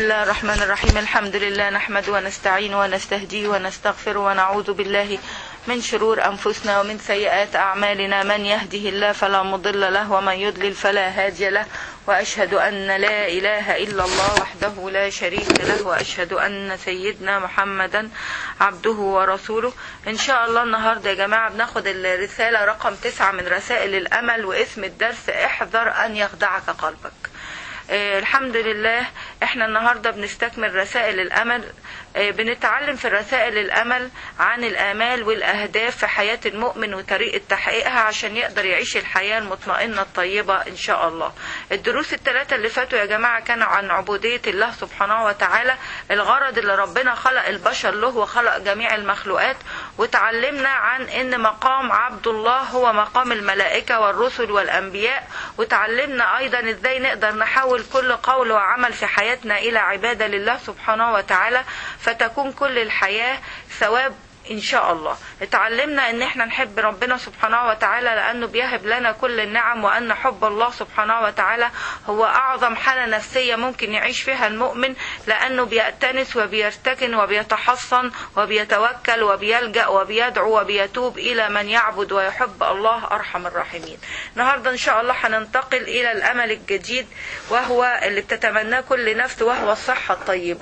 الله الرحمن الرحيم الحمد لله نحمد ونستعين ونستهديه ونستغفر ونعوذ بالله من شرور أنفسنا ومن سيئات أعمالنا من يهده الله فلا مضل له ومن يضلل فلا هادي له وأشهد أن لا إله إلا الله وحده لا شريك له وأشهد أن سيدنا محمدا عبده ورسوله إن شاء الله النهاردة يا جماعة بناخد الرسالة رقم تسعة من رسائل الأمل واسم الدرس احذر أن يخدعك قلبك آه الحمد لله احنا النهاردة بنستكمل رسائل الأمل آه بنتعلم في رسائل الأمل عن الآمال والأهداف في حياة المؤمن وطريقة تحقيقها عشان يقدر يعيش الحياة المطمئنة الطيبة إن شاء الله الدروس الثلاثة اللي فاتوا يا جماعة كانوا عن عبودية الله سبحانه وتعالى الغرض اللي ربنا خلق البشر له وخلق جميع المخلوقات وتعلمنا عن ان مقام عبد الله هو مقام الملائكة والرسل والأنبياء وتعلمنا أيضا ازاي نقدر نحول كل قول وعمل في حياتنا إلى عبادة لله سبحانه وتعالى فتكون كل الحياة ثواب ان شاء الله اتعلمنا ان احنا نحب ربنا سبحانه وتعالى لانه بيهب لنا كل النعم وان حب الله سبحانه وتعالى هو اعظم حالة نفسية ممكن يعيش فيها المؤمن لانه بيأتنس وبيرتكن وبيتحصن وبيتوكل وبيلجأ وبيدعو وبيتوب الى من يعبد ويحب الله ارحم الراحمين النهاردة ان شاء الله هننتقل الى الامل الجديد وهو اللي بتتمناه كل نفس وهو الصحة الطيبة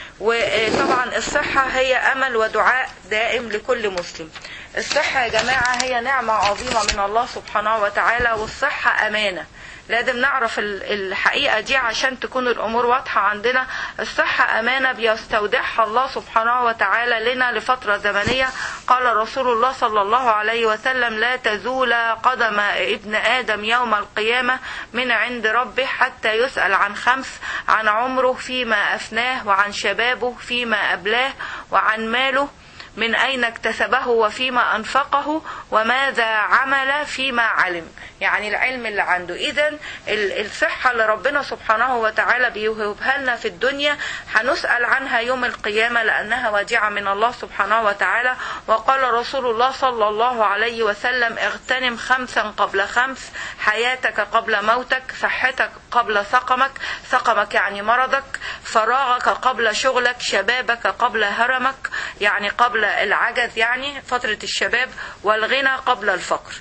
وطبعا الصحة هي أمل ودعاء دائم لكل مسلم الصحة يا جماعة هي نعمة عظيمة من الله سبحانه وتعالى والصحة أمانة لازم نعرف الحقيقة دي عشان تكون الأمور واضحة عندنا الصحة أمانة بيستودعها الله سبحانه وتعالى لنا لفترة زمنية قال رسول الله صلى الله عليه وسلم لا تزول قدم ابن آدم يوم القيامة من عند ربه حتى يسأل عن خمس عن عمره فيما أفناه وعن شبابه فيما أبلاه وعن ماله من أين اكتسبه وفيما أنفقه وماذا عمل فيما علم يعني العلم اللي عنده إذا الصحة اللي ربنا سبحانه وتعالى بيوهبها لنا في الدنيا هنسأل عنها يوم القيامة لأنها وديعة من الله سبحانه وتعالى وقال رسول الله صلى الله عليه وسلم اغتنم خمسا قبل خمس حياتك قبل موتك صحتك قبل سقمك سقمك يعني مرضك فراغك قبل شغلك شبابك قبل هرمك يعني قبل العجز يعني فترة الشباب والغنى قبل الفقر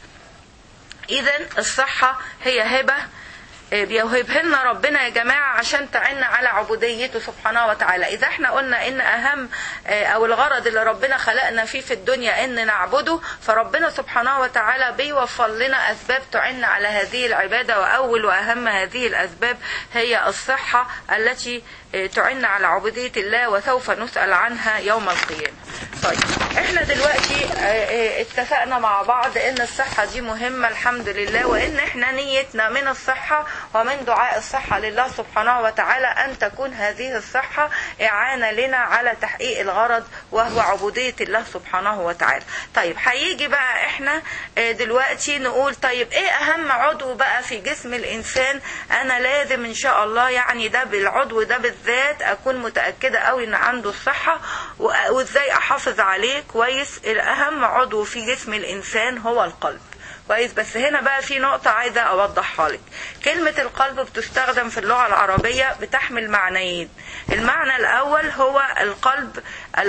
اذا الصحة هي هبة بيوهبها لنا ربنا يا جماعة عشان تعنا على عبوديته سبحانه وتعالى إذا احنا قلنا إن أهم أو الغرض اللي ربنا خلقنا فيه في الدنيا إن نعبده فربنا سبحانه وتعالى بيوفر لنا أسباب تعنا على هذه العبادة وأول وأهم هذه الأسباب هي الصحة التي تعن على عبودية الله وسوف نسأل عنها يوم القيامة طيب احنا دلوقتي اتفقنا مع بعض ان الصحة دي مهمة الحمد لله وان احنا نيتنا من الصحة ومن دعاء الصحة لله سبحانه وتعالى ان تكون هذه الصحة اعانة لنا على تحقيق الغرض وهو عبودية الله سبحانه وتعالى طيب هيجي بقى احنا دلوقتي نقول طيب ايه اهم عضو بقى في جسم الانسان انا لازم ان شاء الله يعني ده بالعضو ده بالذات اكون متأكدة قوي ان عنده الصحة وازاي احافظ عليه كويس الاهم عضو في جسم الانسان هو القلب كويس بس هنا بقى في نقطة عايزة أوضحها لك كلمة القلب بتستخدم في اللغة العربية بتحمل معنيين المعنى الأول هو القلب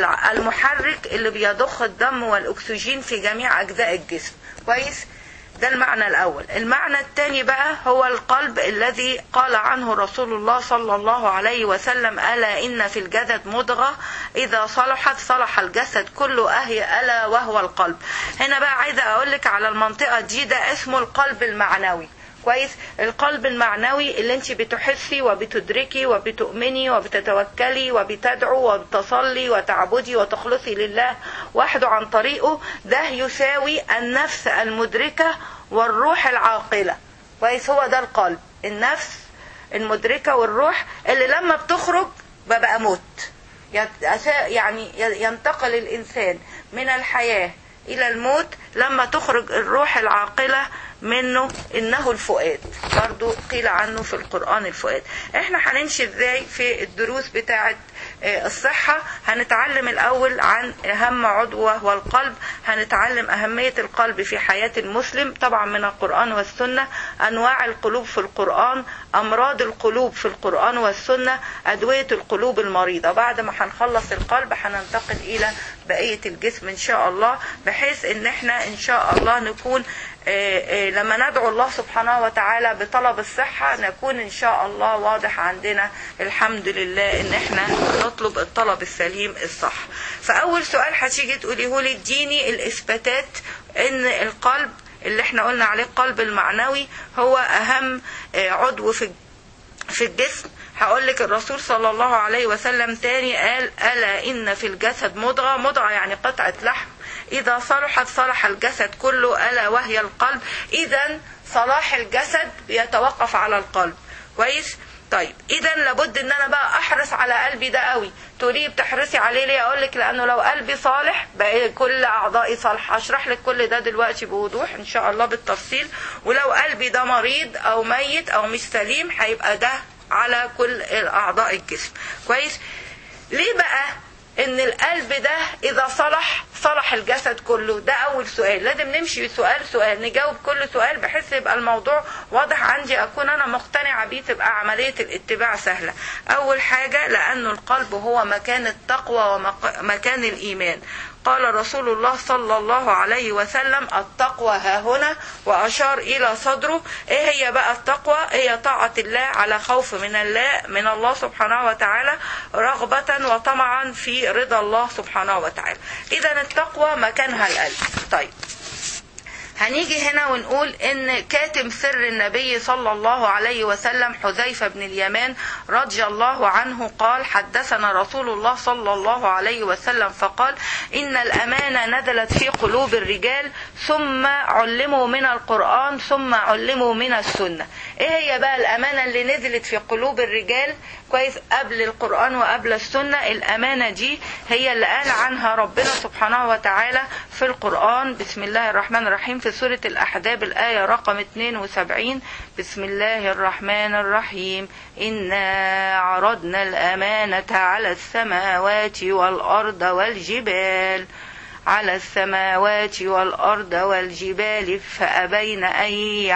المحرك اللي بيضخ الدم والأكسجين في جميع أجزاء الجسم كويس ده المعنى الأول المعنى الثاني بقى هو القلب الذي قال عنه رسول الله صلى الله عليه وسلم ألا إن في الجسد مضغة إذا صلحت صلح الجسد كله أهي ألا وهو القلب هنا بقى عايزة أقولك على المنطقة دي ده اسمه القلب المعنوي كويس القلب المعنوي اللي انت بتحسي وبتدركي وبتؤمني وبتتوكلي وبتدعو وبتصلي وتعبدي وتخلصي لله وحده عن طريقه ده يساوي النفس المدركة والروح العاقلة كويس هو ده القلب النفس المدركة والروح اللي لما بتخرج ببقى موت يعني ينتقل الإنسان من الحياة إلى الموت لما تخرج الروح العاقلة منه إنه الفؤاد برضو قيل عنه في القرآن الفؤاد احنا هنمشي ازاي في الدروس بتاعة الصحة هنتعلم الأول عن أهم عضو وهو القلب هنتعلم أهمية القلب في حياة المسلم طبعا من القرآن والسنة انواع القلوب في القران امراض القلوب في القران والسنه ادويه القلوب المريضه بعد ما هنخلص القلب هننتقل الى بقيه الجسم ان شاء الله بحيث ان احنا ان شاء الله نكون لما ندعو الله سبحانه وتعالى بطلب الصحة نكون إن شاء الله واضح عندنا الحمد لله إن إحنا نطلب الطلب السليم الصح فأول سؤال هتيجي تقوليه لي اديني الإثباتات إن القلب اللي احنا قلنا عليه القلب المعنوي هو أهم عضو في في الجسم هقول لك الرسول صلى الله عليه وسلم تاني قال ألا إن في الجسد مضغة مضغة يعني قطعة لحم إذا صلحت صلح الجسد كله ألا وهي القلب إذا صلاح الجسد يتوقف على القلب كويس طيب اذا لابد ان انا بقى احرص على قلبي ده قوي تقولي بتحرصي عليه ليه اقول لك لانه لو قلبي صالح بقى كل اعضائي صالحه اشرح لك كل ده دلوقتي بوضوح ان شاء الله بالتفصيل ولو قلبي ده مريض او ميت او مش سليم هيبقى ده على كل اعضاء الجسم كويس ليه بقى ان القلب ده اذا صلح صلح الجسد كله ده اول سؤال لازم نمشي سؤال سؤال نجاوب كل سؤال بحيث يبقى الموضوع واضح عندي اكون انا مقتنعه بيه تبقى عمليه الاتباع سهله اول حاجه لانه القلب هو مكان التقوى ومكان الايمان قال رسول الله صلى الله عليه وسلم التقوى ها هنا وأشار إلى صدره إيه هي بقى التقوى هي طاعة الله على خوف من الله من الله سبحانه وتعالى رغبة وطمعا في رضا الله سبحانه وتعالى إذا التقوى مكانها القلب طيب هنيجي هنا ونقول ان كاتم سر النبي صلى الله عليه وسلم حذيفة بن اليمان رضي الله عنه قال حدثنا رسول الله صلى الله عليه وسلم فقال ان الامانة نزلت في قلوب الرجال ثم علموا من القرآن ثم علموا من السنة ايه هي بقى الامانة اللي نزلت في قلوب الرجال كويس قبل القرآن وقبل السنة الامانة دي هي اللي قال عنها ربنا سبحانه وتعالى في القرآن بسم الله الرحمن الرحيم في سورة الأحزاب الآية رقم 72 بسم الله الرحمن الرحيم إنا عرضنا الأمانة على السماوات والأرض والجبال على السماوات والأرض والجبال فأبين أن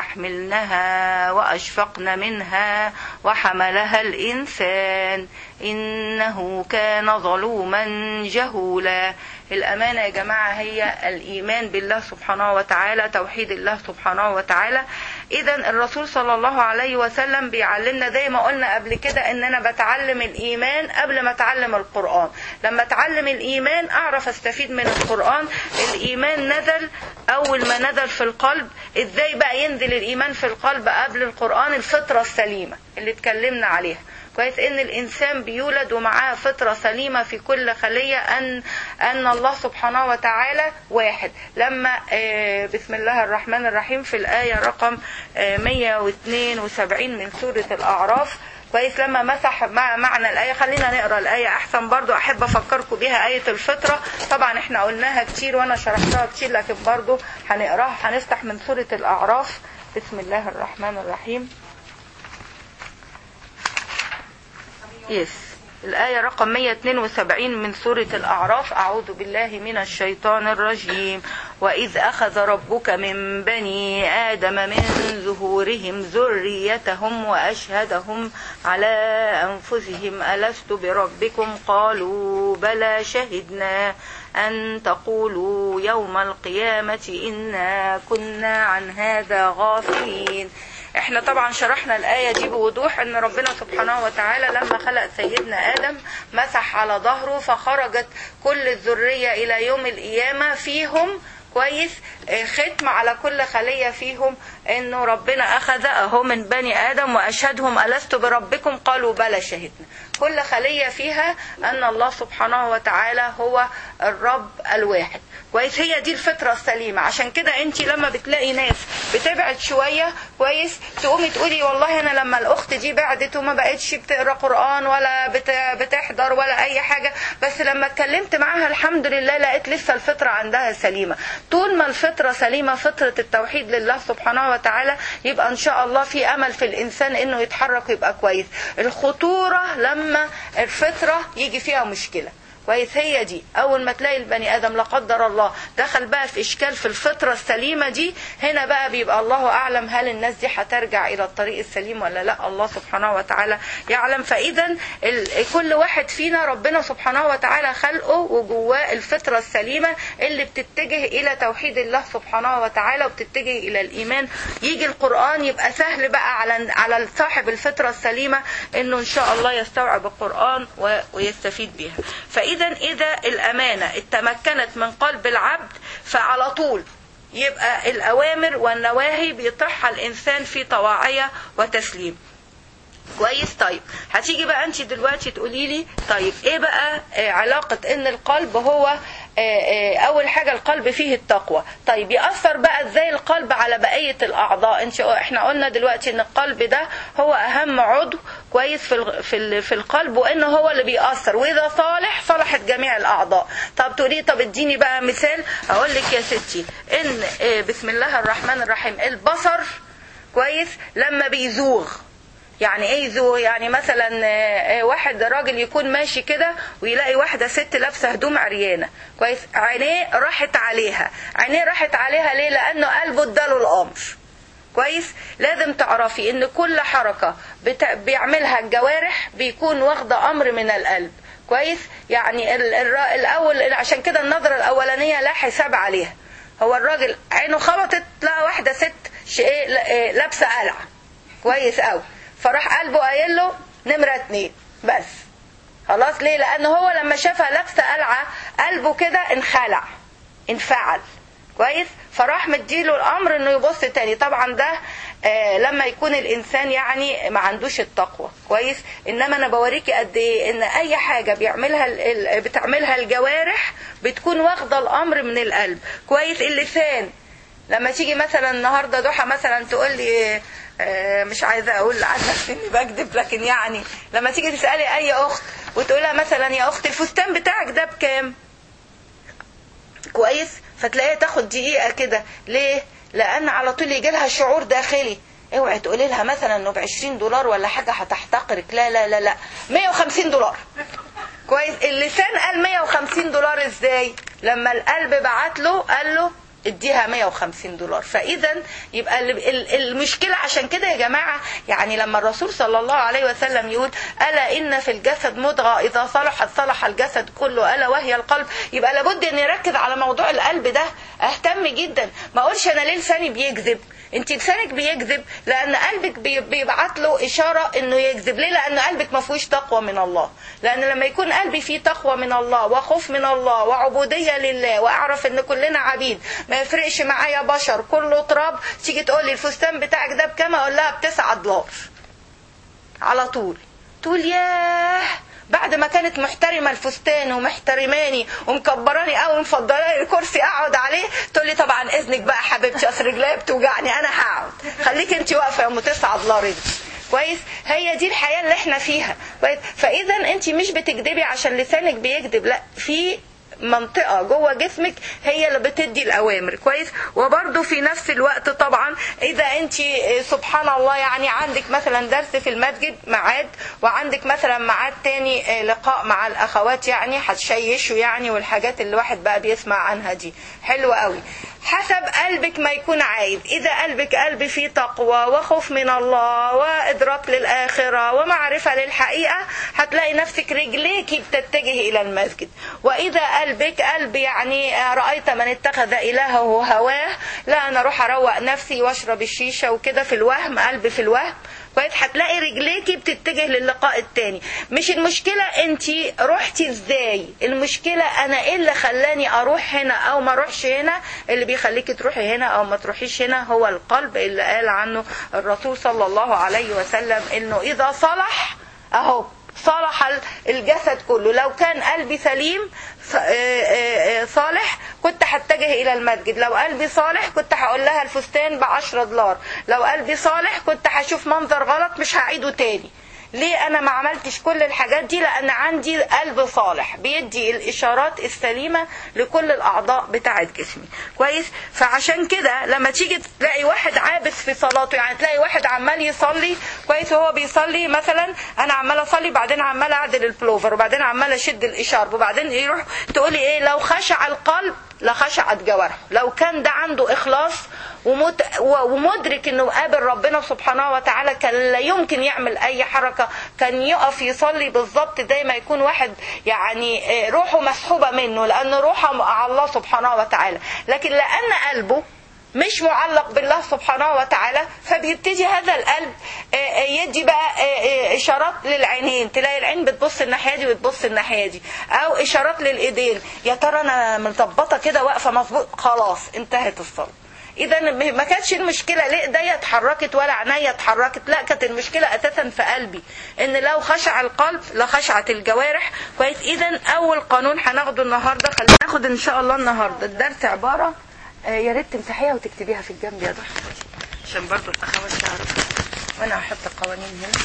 يحملنها وأشفقن منها وحملها الإنسان إنه كان ظلوما جهولا الأمانة يا جماعة هي الإيمان بالله سبحانه وتعالى توحيد الله سبحانه وتعالى إذا الرسول صلى الله عليه وسلم بيعلمنا زي ما قلنا قبل كده إن أنا بتعلم الإيمان قبل ما أتعلم القرآن لما أتعلم الإيمان أعرف أستفيد من القرآن الإيمان نزل أول ما نزل في القلب إزاي بقى ينزل الإيمان في القلب قبل القرآن الفطرة السليمة اللي اتكلمنا عليها كويس ان الانسان بيولد ومعاه فطره سليمه في كل خليه ان ان الله سبحانه وتعالى واحد لما بسم الله الرحمن الرحيم في الايه رقم 172 من سوره الاعراف كويس لما مسح مع معنى الآية خلينا نقرا الآية أحسن برضو أحب أفكركم بيها آية الفطرة طبعا احنا قلناها كتير وأنا شرحتها كتير لكن برضو هنقراها هنفتح من سورة الأعراف بسم الله الرحمن الرحيم يس الآية رقم 172 من سورة الأعراف أعوذ بالله من الشيطان الرجيم وإذ أخذ ربك من بني آدم من ظهورهم ذريتهم وأشهدهم على أنفسهم ألست بربكم قالوا بلى شهدنا أن تقولوا يوم القيامة إنا كنا عن هذا غافلين احنا طبعا شرحنا الآية دي بوضوح ان ربنا سبحانه وتعالى لما خلق سيدنا آدم مسح على ظهره فخرجت كل الذرية إلى يوم القيامة فيهم كويس ختم على كل خلية فيهم انه ربنا اخذ اهو من بني ادم واشهدهم الست بربكم قالوا بلى شهدنا كل خلية فيها ان الله سبحانه وتعالى هو الرب الواحد كويس هي دي الفطرة السليمة عشان كده انت لما بتلاقي ناس بتبعد شوية كويس تقومي تقولي والله انا لما الاخت دي بعدت وما بقتش بتقرا قرآن ولا بتحضر ولا اي حاجة بس لما اتكلمت معاها الحمد لله لقيت لسه الفطرة عندها سليمة طول ما الفطرة سليمة فطرة التوحيد لله سبحانه وتعالى يبقى ان شاء الله في امل في الانسان انه يتحرك ويبقى كويس الخطورة لما الفطرة يجي فيها مشكلة كويس هي دي اول ما تلاقي البني ادم لا قدر الله دخل بقى في اشكال في الفطره السليمه دي هنا بقى بيبقى الله اعلم هل الناس دي هترجع الى الطريق السليم ولا لا الله سبحانه وتعالى يعلم فاذا ال- كل واحد فينا ربنا سبحانه وتعالى خلقه وجواه الفطره السليمه اللي بتتجه الى توحيد الله سبحانه وتعالى وبتتجه الى الايمان يجي القران يبقى سهل بقى على على صاحب الفطره السليمه انه ان شاء الله يستوعب القران و- ويستفيد بها فاذا اذا الامانه اتمكنت من قلب العبد فعلى طول يبقى الاوامر والنواهي بيطرحها الانسان في طواعيه وتسليم كويس طيب هتيجي بقى انت دلوقتي تقولي لي طيب ايه بقى آه، علاقة ان القلب هو آه، آه، اول حاجة القلب فيه التقوى طيب يأثر بقى ازاي القلب على بقية الاعضاء انت احنا قلنا دلوقتي ان القلب ده هو اهم عضو كويس في الغ- في ال- في القلب وانه هو اللي بيأثر واذا صالح صلحت جميع الاعضاء طب تقولي طب اديني بقى مثال اقول لك يا ستي ان آه، بسم الله الرحمن الرحيم البصر كويس لما بيزوغ يعني ايه ذو يعني مثلا آه، آه، واحد راجل يكون ماشي كده ويلاقي واحده ست لابسه هدوم عريانه كويس عينيه راحت عليها عينيه راحت عليها ليه لانه قلبه اداله الامر كويس لازم تعرفي ان كل حركه بتا... بيعملها الجوارح بيكون واخده امر من القلب كويس يعني ال... ال... الاول عشان كده النظره الاولانيه لا حساب عليها هو الراجل عينه خبطت لقى واحده ست ش- إيه، ل- إيه، لابسه قلعه كويس قوي فراح قلبه قايل له نمره اتنين بس خلاص ليه لان هو لما شافها لابسه قلعه قلبه كده انخلع انفعل كويس فراح مديله الامر انه يبص تاني طبعا ده آه لما يكون الانسان يعني ما عندوش التقوى كويس انما انا بوريكي قد ايه ان اي حاجه بيعملها ال- ال- بتعملها الجوارح بتكون واخده الامر من القلب كويس اللسان لما تيجي مثلا النهارده ضحى مثلا تقول لي آه، مش عايزه اقول عن نفسي اني بكذب لكن يعني لما تيجي تسالي اي اخت وتقولها مثلا يا اختي الفستان بتاعك ده بكام كويس فتلاقيها تاخد دقيقه كده ليه لان على طول يجي لها شعور داخلي اوعي تقولي لها مثلا انه ب 20 دولار ولا حاجه هتحتقرك لا لا لا لا 150 دولار كويس اللسان قال 150 دولار ازاي لما القلب بعت له قال له اديها 150 دولار فاذا يبقى ال- ال- المشكله عشان كده يا جماعه يعني لما الرسول صلى الله عليه وسلم يقول الا ان في الجسد مضغه اذا صلحت صلح الجسد كله الا وهي القلب يبقى لابد اني اركز على موضوع القلب ده اهتم جدا ما اقولش انا ليه لساني بيكذب انت لسانك بيكذب لان قلبك بي- بيبعت له اشاره انه يكذب ليه لان قلبك ما فيهوش تقوى من الله لان لما يكون قلبي فيه تقوى من الله وخوف من الله وعبوديه لله واعرف ان كلنا عبيد ما يفرقش معايا بشر كله تراب تيجي تقول لي الفستان بتاعك ده بكام اقول لها بتسعة دولار على طول تقول ياه بعد ما كانت محترمه الفستان ومحترماني ومكبراني قوي ومفضلاني الكرسي اقعد عليه تقول لي طبعا اذنك بقى حبيبتي اصل رجليا بتوجعني انا هقعد خليك انت واقفه يا ام 9 دولار انت كويس هي دي الحياه اللي احنا فيها كويس فاذا انت مش بتكذبي عشان لسانك بيكذب لا في منطقة جوه جسمك هي اللي بتدي الأوامر كويس وبرضه في نفس الوقت طبعا إذا أنت سبحان الله يعني عندك مثلا درس في المسجد ميعاد وعندك مثلا ميعاد تاني لقاء مع الأخوات يعني هتشيشوا يعني والحاجات اللي الواحد بقى بيسمع عنها دي حلوة قوي حسب قلبك ما يكون عايز إذا قلبك قلب فيه تقوى وخوف من الله وإدراك للآخرة ومعرفة للحقيقة هتلاقي نفسك رجليك بتتجه إلى المسجد وإذا قلبك قلب يعني رأيت من اتخذ إلهه هواه لا أنا أروح أروق نفسي وأشرب الشيشة وكده في الوهم قلب في الوهم كويس هتلاقي رجليكي بتتجه للقاء التاني مش المشكلة انت رحتي ازاي المشكلة انا ايه اللي خلاني اروح هنا او ما اروحش هنا اللي بيخليكي تروحي هنا او ما تروحيش هنا هو القلب اللي قال عنه الرسول صلى الله عليه وسلم انه اذا صلح اهو صلح الجسد كله لو كان قلبي سليم صالح كنت هتجه الى المسجد لو قلبي صالح كنت هقول لها الفستان بعشرة دولار لو قلبي صالح كنت هشوف منظر غلط مش هعيده تاني ليه انا ما عملتش كل الحاجات دي لان عندي قلب صالح بيدي الاشارات السليمه لكل الاعضاء بتاعه جسمي كويس فعشان كده لما تيجي تلاقي واحد عابس في صلاته يعني تلاقي واحد عمال يصلي كويس وهو بيصلي مثلا انا عمال اصلي بعدين عمال اعدل البلوفر وبعدين عمال اشد الاشارب وبعدين يروح تقولي ايه لو خشع القلب لخشعت جوارحه لو كان ده عنده اخلاص ومت... ومدرك انه قابل ربنا سبحانه وتعالى كان لا يمكن يعمل اي حركه كان يقف يصلي بالظبط زي ما يكون واحد يعني روحه مسحوبه منه لان روحه مع الله سبحانه وتعالى لكن لان قلبه مش معلق بالله سبحانه وتعالى فبيبتدي هذا القلب يدي بقى اشارات للعينين تلاقي العين بتبص الناحيه دي وتبص الناحيه دي او اشارات للايدين يا ترى انا مظبطه كده واقفه مظبوط خلاص انتهت الصلاه اذا ما كانتش المشكله ليه ايديا اتحركت ولا عينيا اتحركت لا كانت المشكله اساسا في قلبي ان لو خشع القلب لخشعت الجوارح كويس اذا اول قانون هناخده النهارده خلينا ناخد ان شاء الله النهارده الدرس عباره يا ريت تمسحيها وتكتبيها في الجنب يا ضحى عشان برضو الاخوات تعرف وانا هحط القوانين هنا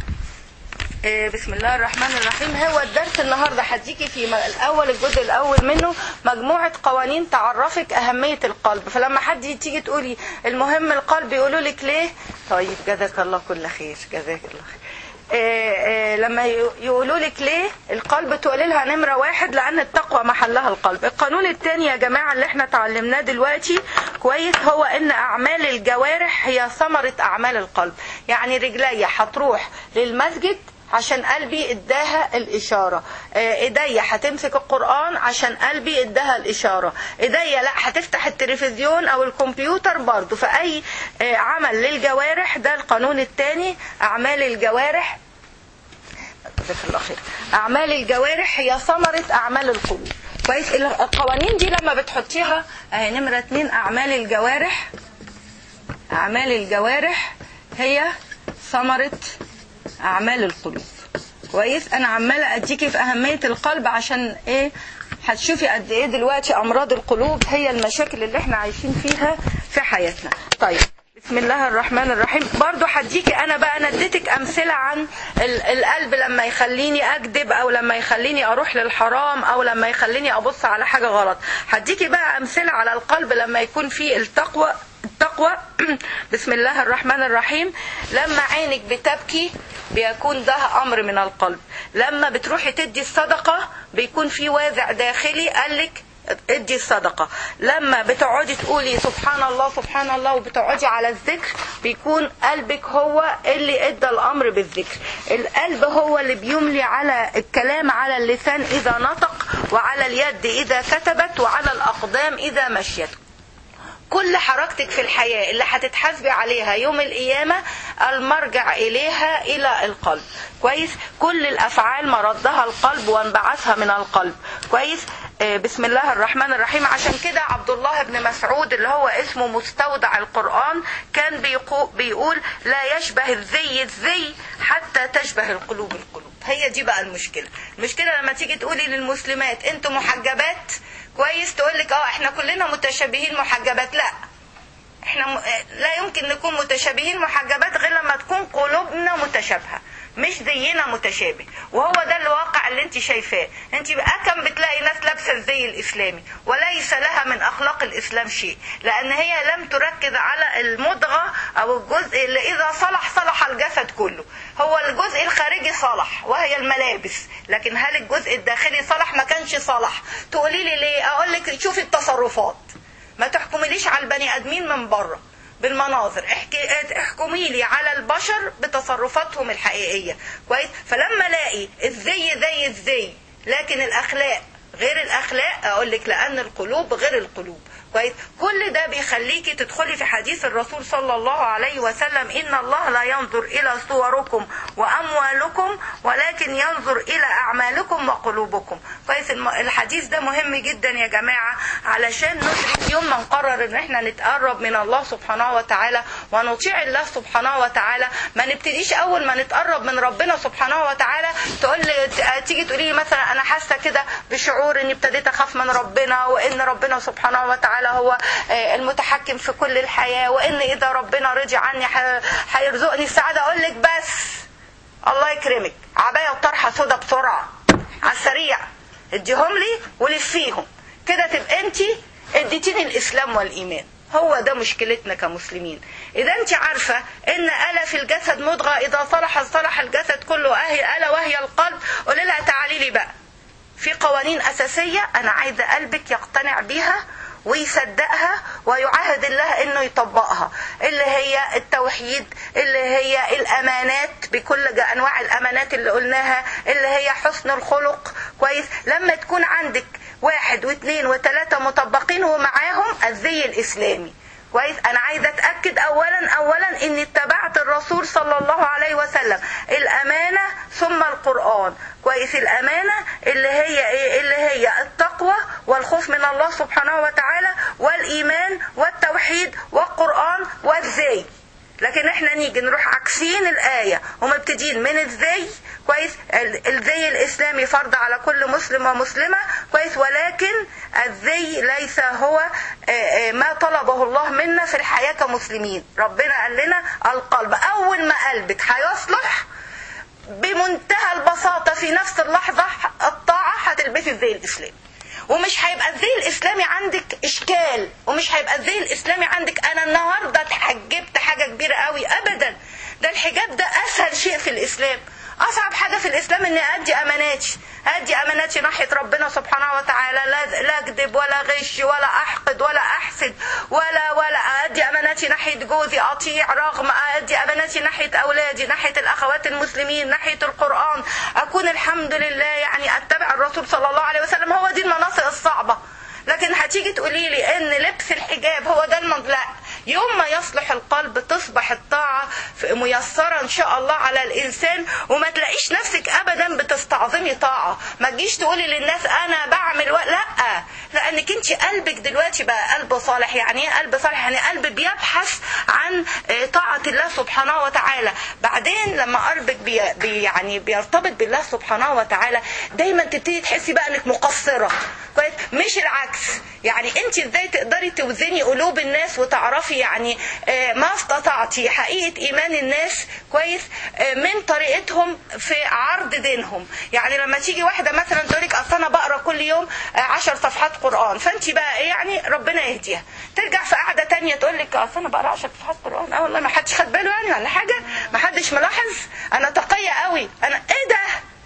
بسم الله الرحمن الرحيم هو الدرس النهارده هديكي في الاول الجزء الاول منه مجموعه قوانين تعرفك اهميه القلب فلما حد تيجي تقولي المهم القلب يقولوا لك ليه طيب جزاك الله كل خير جزاك الله خير إيه إيه لما يقولوا لك ليه القلب تقولي لها نمرة واحد لأن التقوى محلها القلب القانون الثاني يا جماعة اللي احنا اتعلمناه دلوقتي كويس هو ان أعمال الجوارح هي ثمرة أعمال القلب يعني رجلي هتروح للمسجد عشان قلبي اداها الاشاره ايديا هتمسك القران عشان قلبي اداها الاشاره ايديا لا هتفتح التلفزيون او الكمبيوتر برضه فاي عمل للجوارح ده القانون الثاني اعمال الجوارح جزاك الله خير اعمال الجوارح هي ثمره اعمال القلوب كويس القوانين دي لما بتحطيها اهي نمره اتنين اعمال الجوارح اعمال الجوارح هي ثمره اعمال القلوب كويس انا عماله اديكي في اهميه القلب عشان ايه هتشوفي قد ايه دلوقتي امراض القلوب هي المشاكل اللي احنا عايشين فيها في حياتنا طيب بسم الله الرحمن الرحيم برضو هديكي انا بقى انا اديتك امثله عن القلب لما يخليني اكذب او لما يخليني اروح للحرام او لما يخليني ابص على حاجه غلط هديكي بقى امثله على القلب لما يكون فيه التقوى التقوى بسم الله الرحمن الرحيم لما عينك بتبكي بيكون ده امر من القلب لما بتروحي تدي الصدقه بيكون في وازع داخلي قالك ادي الصدقة لما بتقعدي تقولي سبحان الله سبحان الله وبتقعدي على الذكر بيكون قلبك هو اللي ادى الامر بالذكر القلب هو اللي بيملي على الكلام على اللسان اذا نطق وعلى اليد اذا كتبت وعلى الاقدام اذا مشيت كل حركتك في الحياة اللي هتتحاسبي عليها يوم القيامة المرجع إليها إلى القلب كويس كل الأفعال مردها القلب وانبعاثها من القلب كويس بسم الله الرحمن الرحيم عشان كده عبد الله بن مسعود اللي هو اسمه مستودع القرآن كان بيقول لا يشبه الزي الزي حتى تشبه القلوب القلوب هي دي بقى المشكلة المشكلة لما تيجي تقولي للمسلمات انتوا محجبات كويس تقول لك اه احنا كلنا متشابهين محجبات لا احنا م... لا يمكن نكون متشابهين محجبات غير لما تكون قلوبنا متشابهه مش زينا متشابه وهو ده الواقع اللي انت شايفاه انت بقى كم بتلاقي ناس لابسه الزي الاسلامي وليس لها من اخلاق الاسلام شيء لان هي لم تركز على المضغه او الجزء اللي اذا صلح صلح الجسد كله هو الجزء الخارجي صلح وهي الملابس لكن هل الجزء الداخلي صلح ما كانش صلح تقولي لي ليه اقول لك شوفي التصرفات ما تحكمليش على البني ادمين من بره بالمناظر احكي احكمي لي على البشر بتصرفاتهم الحقيقيه كويس فلما الاقي الزي زي الزي لكن الاخلاق غير الاخلاق اقول لك لان القلوب غير القلوب كويس كل ده بيخليكي تدخلي في حديث الرسول صلى الله عليه وسلم ان الله لا ينظر الى صوركم واموالكم ولكن ينظر الى اعمالكم وقلوبكم كويس الحديث ده مهم جدا يا جماعه علشان ندرك يوم ما نقرر ان احنا نتقرب من الله سبحانه وتعالى ونطيع الله سبحانه وتعالى ما نبتديش اول ما نتقرب من ربنا سبحانه وتعالى تقول لي تيجي تقولي لي مثلا انا حاسه كده بشعور اني ابتديت اخاف من ربنا وان ربنا سبحانه وتعالى هو المتحكم في كل الحياه وان اذا ربنا رضي عني هيرزقني السعاده اقول لك بس الله يكرمك عبايه وطرحه سودا بسرعه على السريع اديهم لي ولفيهم كده تبقى انت اديتيني الاسلام والايمان هو ده مشكلتنا كمسلمين اذا انت عارفه ان الا في الجسد مضغه اذا صلح صلح الجسد كله اهي الا وهي القلب قولي لها تعالي لي بقى في قوانين اساسيه انا عايزه قلبك يقتنع بيها ويصدقها ويعاهد الله انه يطبقها اللي هي التوحيد اللي هي الامانات بكل انواع الامانات اللي قلناها اللي هي حسن الخلق كويس لما تكون عندك واحد واثنين وثلاثة مطبقين ومعاهم الزي الاسلامي كويس انا عايزه اتاكد اولا اولا اني اتبعت الرسول صلى الله عليه وسلم الامانه ثم القران كويس الامانه اللي هي ايه اللي هي التقوى والخوف من الله سبحانه وتعالى والايمان والتوحيد والقران والزي لكن احنا نيجي نروح عكسين الآية ومبتدين من الزي كويس الزي الإسلامي فرض على كل مسلم ومسلمة كويس ولكن الزي ليس هو ما طلبه الله منا في الحياة كمسلمين ربنا قال لنا القلب أول ما قلبك هيصلح بمنتهى البساطة في نفس اللحظة الطاعة هتلبسي الزي الإسلامي ومش هيبقى الزي الاسلامي عندك اشكال ومش هيبقى الزي الاسلامي عندك انا النهارده اتحجبت حاجه كبيره قوي ابدا ده الحجاب ده اسهل شيء في الاسلام اصعب حاجه في الاسلام اني ادي اماناتي ادي اماناتي ناحيه ربنا سبحانه وتعالى لا لا اكذب ولا غش ولا احقد ولا احسد ولا ولا ادي اماناتي ناحيه جوزي اطيع رغم ادي اماناتي ناحيه اولادي ناحيه الاخوات المسلمين ناحيه القران اكون الحمد لله يعني اتبع الرسول صلى الله عليه وسلم هو دي المناطق الصعبه لكن هتيجي تقولي لي ان لبس الحجاب هو ده المنطق لا يوم ما يصلح القلب تصبح الطاعة ميسرة إن شاء الله على الإنسان وما تلاقيش نفسك أبدا بتستعظمي طاعة ما تجيش تقولي للناس أنا بعمل و... لا لأنك أنت قلبك دلوقتي بقى قلب صالح يعني إيه قلب صالح يعني قلب بيبحث عن طاعة الله سبحانه وتعالى بعدين لما قلبك بي... بي يعني بيرتبط بالله سبحانه وتعالى دايما تبتدي تحسي بقى انك مقصرة كويس مش العكس يعني انت ازاي تقدري توزني قلوب الناس وتعرفي يعني ما استطعتي حقيقة ايمان الناس كويس من طريقتهم في عرض دينهم يعني لما تيجي واحدة مثلا تقولك اصل انا بقرا كل يوم عشر صفحات قرآن فانت بقى يعني ربنا يهديها ترجع في قعدة تانية تقول لك اصل انا بقرا عشر صفحات قرآن اه والله ما حدش خد باله يعني ولا حاجة ما حدش ملاحظ انا تقية قوي انا ايه ده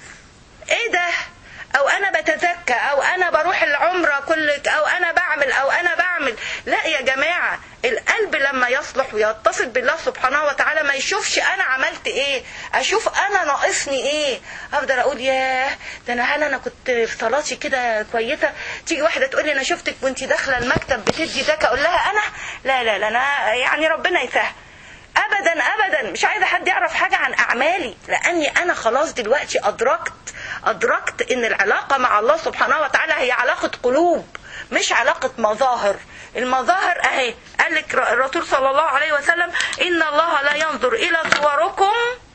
ايه ده او انا بتزكى او انا بروح العمرة كل او انا بعمل او انا بعمل لا يا جماعة القلب لما يصلح ويتصل بالله سبحانه وتعالى ما يشوفش انا عملت ايه اشوف انا ناقصني ايه افضل اقول ياه ده انا هل انا كنت في صلاتي كده كويسه تيجي واحده تقول لي انا شفتك وانت داخله المكتب بتدي زكاه اقول لها انا لا لا لا انا يعني ربنا يسهل ابدا ابدا مش عايزه حد يعرف حاجه عن اعمالي لاني انا خلاص دلوقتي ادركت ادركت ان العلاقه مع الله سبحانه وتعالى هي علاقه قلوب مش علاقه مظاهر المظاهر اهي قال لك الرسول صلى الله عليه وسلم ان الله لا ينظر الى صوركم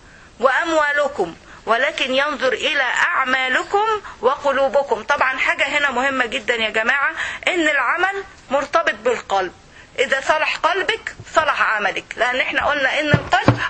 واموالكم ولكن ينظر الى اعمالكم وقلوبكم طبعا حاجه هنا مهمه جدا يا جماعه ان العمل مرتبط بالقلب اذا صلح قلبك صلح عملك لان احنا قلنا ان القلب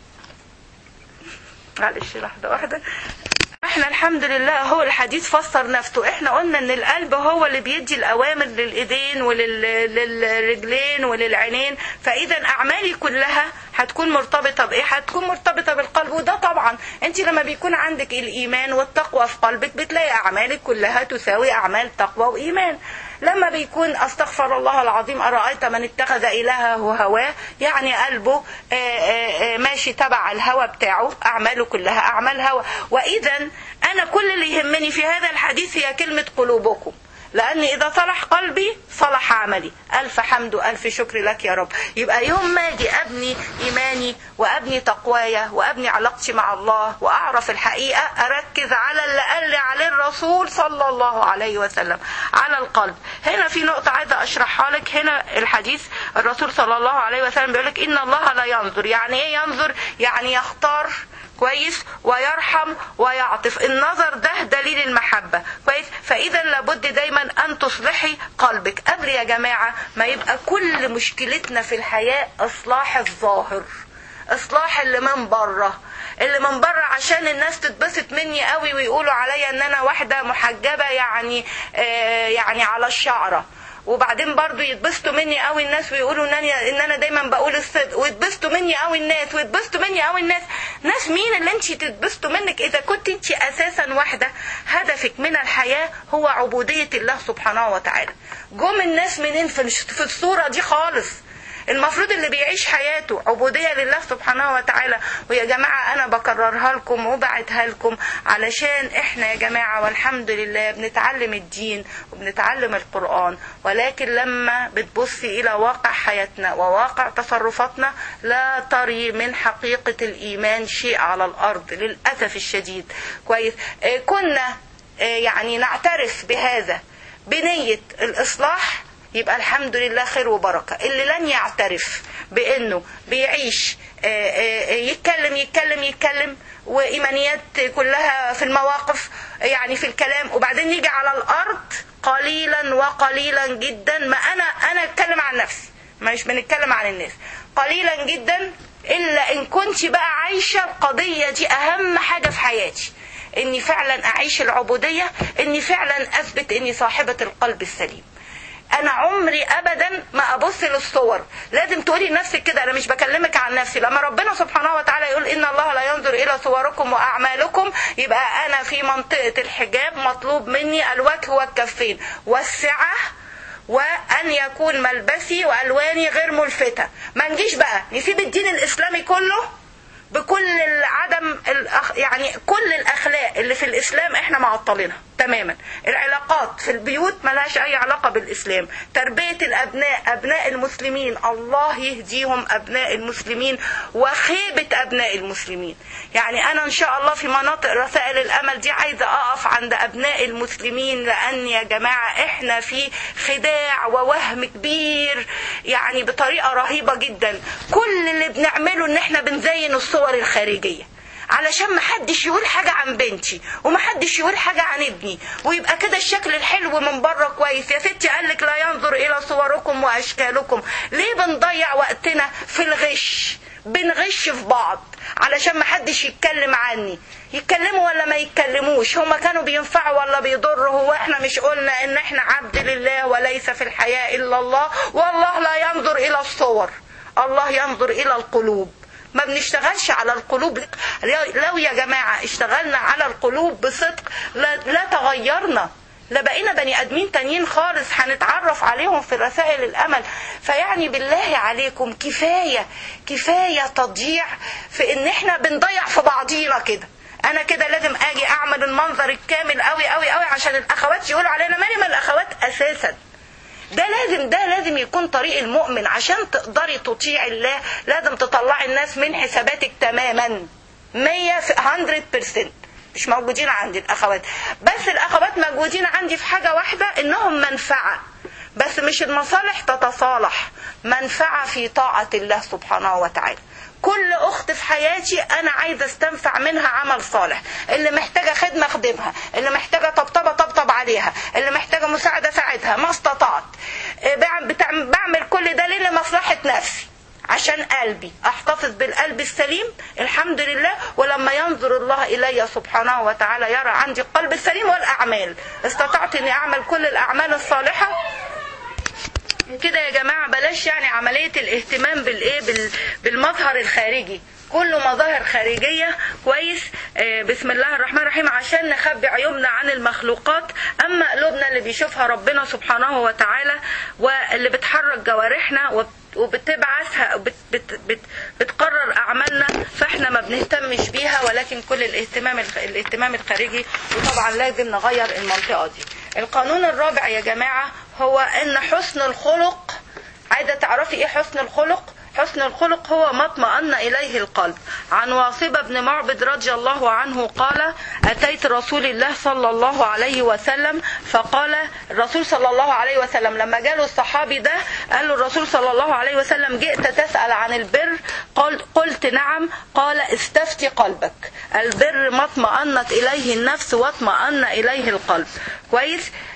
معلش لحظه واحده احنا الحمد لله هو الحديث فسر نفسه احنا قلنا ان القلب هو اللي بيدي الاوامر للايدين وللرجلين وللعينين فاذا اعمالي كلها هتكون مرتبطه بايه هتكون مرتبطه بالقلب وده طبعا انت لما بيكون عندك الايمان والتقوى في قلبك بتلاقي اعمالك كلها تساوي اعمال تقوى وايمان لما بيكون استغفر الله العظيم ارايت من اتخذ الهه هواه يعني قلبه آآ آآ ماشي تبع الهوى بتاعه اعماله كلها اعمال هوى واذا انا كل اللي يهمني في هذا الحديث هي كلمه قلوبكم لأن إذا صلح قلبي صلح عملي ألف حمد وألف شكر لك يا رب يبقى يوم ما أجي أبني إيماني وأبني تقوايا وأبني علاقتي مع الله وأعرف الحقيقة أركز على اللي قال لي عليه الرسول صلى الله عليه وسلم على القلب هنا في نقطة عايزة أشرحها لك هنا الحديث الرسول صلى الله عليه وسلم بيقول لك إن الله لا ينظر يعني إيه ينظر يعني يختار كويس ويرحم ويعطف النظر ده دليل المحبة كويس فإذا لابد دايما أن تصلحي قلبك قبل يا جماعة ما يبقى كل مشكلتنا في الحياة إصلاح الظاهر إصلاح اللي من بره اللي من بره عشان الناس تتبسط مني قوي ويقولوا عليا ان انا واحده محجبه يعني آه يعني على الشعره وبعدين برضو يتبسطوا مني قوي الناس ويقولوا ان انا ان انا دايما بقول الصدق ويتبسطوا مني قوي الناس ويتبسطوا مني قوي الناس ناس مين اللي انت تتبسطوا منك اذا كنت انت اساسا واحده هدفك من الحياه هو عبوديه الله سبحانه وتعالى جم الناس منين في في الصوره دي خالص المفروض اللي بيعيش حياته عبودية لله سبحانه وتعالى ويا جماعة أنا بكررها لكم وبعتها لكم علشان إحنا يا جماعة والحمد لله بنتعلم الدين وبنتعلم القرآن ولكن لما بتبصي إلى واقع حياتنا وواقع تصرفاتنا لا تري من حقيقة الإيمان شيء على الأرض للأسف الشديد كويس آه كنا آه يعني نعترف بهذا بنية الإصلاح يبقى الحمد لله خير وبركة اللي لن يعترف بأنه بيعيش يتكلم يتكلم يتكلم وإيمانيات كلها في المواقف يعني في الكلام وبعدين يجي على الأرض قليلا وقليلا جدا ما أنا أنا أتكلم عن نفسي مش بنتكلم عن الناس قليلا جدا إلا إن كنت بقى عايشة القضية دي أهم حاجة في حياتي إني فعلا أعيش العبودية إني فعلا أثبت إني صاحبة القلب السليم انا عمري ابدا ما ابص للصور لازم تقولي لنفسك كده انا مش بكلمك عن نفسي لما ربنا سبحانه وتعالى يقول ان الله لا ينظر الى صوركم واعمالكم يبقى انا في منطقه الحجاب مطلوب مني الوجه والكفين والسعه وان يكون ملبسي والواني غير ملفته ما نجيش بقى نسيب الدين الاسلامي كله بكل عدم الأخ... يعني كل الاخلاق اللي في الاسلام احنا معطلينها تماما العلاقات في البيوت ملهاش اي علاقه بالاسلام تربيه الابناء ابناء المسلمين الله يهديهم ابناء المسلمين وخيبه ابناء المسلمين يعني انا ان شاء الله في مناطق رسائل الامل دي عايزه اقف عند ابناء المسلمين لان يا جماعه احنا في خداع ووهم كبير يعني بطريقه رهيبه جدا كل اللي بنعمله ان احنا بنزين الصور الخارجيه علشان ما حدش يقول حاجة عن بنتي وما حدش يقول حاجة عن ابني ويبقى كده الشكل الحلو من بره كويس يا ستي قالك لا ينظر إلى صوركم وأشكالكم ليه بنضيع وقتنا في الغش بنغش في بعض علشان ما حدش يتكلم عني يتكلموا ولا ما يتكلموش هما كانوا بينفعوا ولا بيضروا هو احنا مش قلنا ان احنا عبد لله وليس في الحياة الا الله والله لا ينظر الى الصور الله ينظر الى القلوب ما بنشتغلش على القلوب لو يا جماعة اشتغلنا على القلوب بصدق لا, لا تغيرنا لا بقينا بني ادمين تانيين خالص هنتعرف عليهم في رسائل الامل فيعني بالله عليكم كفايه كفايه تضييع في ان احنا بنضيع في بعضينا كده انا كده لازم اجي اعمل المنظر الكامل قوي قوي قوي عشان الاخوات يقولوا علينا مالي من الاخوات اساسا ده لازم ده لازم يكون طريق المؤمن عشان تقدري تطيع الله لازم تطلعي الناس من حساباتك تماما 100 في 100% مش موجودين عندي الاخوات بس الاخوات موجودين عندي في حاجه واحده انهم منفعه بس مش المصالح تتصالح منفعه في طاعه الله سبحانه وتعالى كل اخت في حياتي انا عايزه استنفع منها عمل صالح اللي محتاجه خدمه اخدمها اللي محتاجه طبطبه طبطب عليها اللي محتاجه مساعده ساعدها ما استطعت بعمل كل ده ليه لمصلحه نفسي عشان قلبي احتفظ بالقلب السليم الحمد لله ولما ينظر الله الي سبحانه وتعالى يرى عندي القلب السليم والاعمال استطعت اني اعمل كل الاعمال الصالحه كده يا جماعه بلاش يعني عمليه الاهتمام بالايه بالمظهر الخارجي كله مظاهر خارجية كويس آه بسم الله الرحمن الرحيم عشان نخبي عيوبنا عن المخلوقات أما قلوبنا اللي بيشوفها ربنا سبحانه وتعالى واللي بتحرك جوارحنا وبتبعثها بت بت بت بتقرر أعمالنا فإحنا ما بنهتمش بيها ولكن كل الاهتمام الاهتمام الخارجي وطبعا لازم نغير المنطقة دي القانون الرابع يا جماعة هو أن حسن الخلق عايزة تعرفي إيه حسن الخلق؟ حسن الخلق هو ما اطمأن إليه القلب عن واصبة بن معبد رضي الله عنه قال أتيت رسول الله صلى الله عليه وسلم فقال الرسول صلى الله عليه وسلم لما جاله الصحابي ده قال له الرسول صلى الله عليه وسلم جئت تسأل عن البر قل قلت نعم قال استفتي قلبك البر ما اطمأنت إليه النفس واطمأن إليه القلب كويس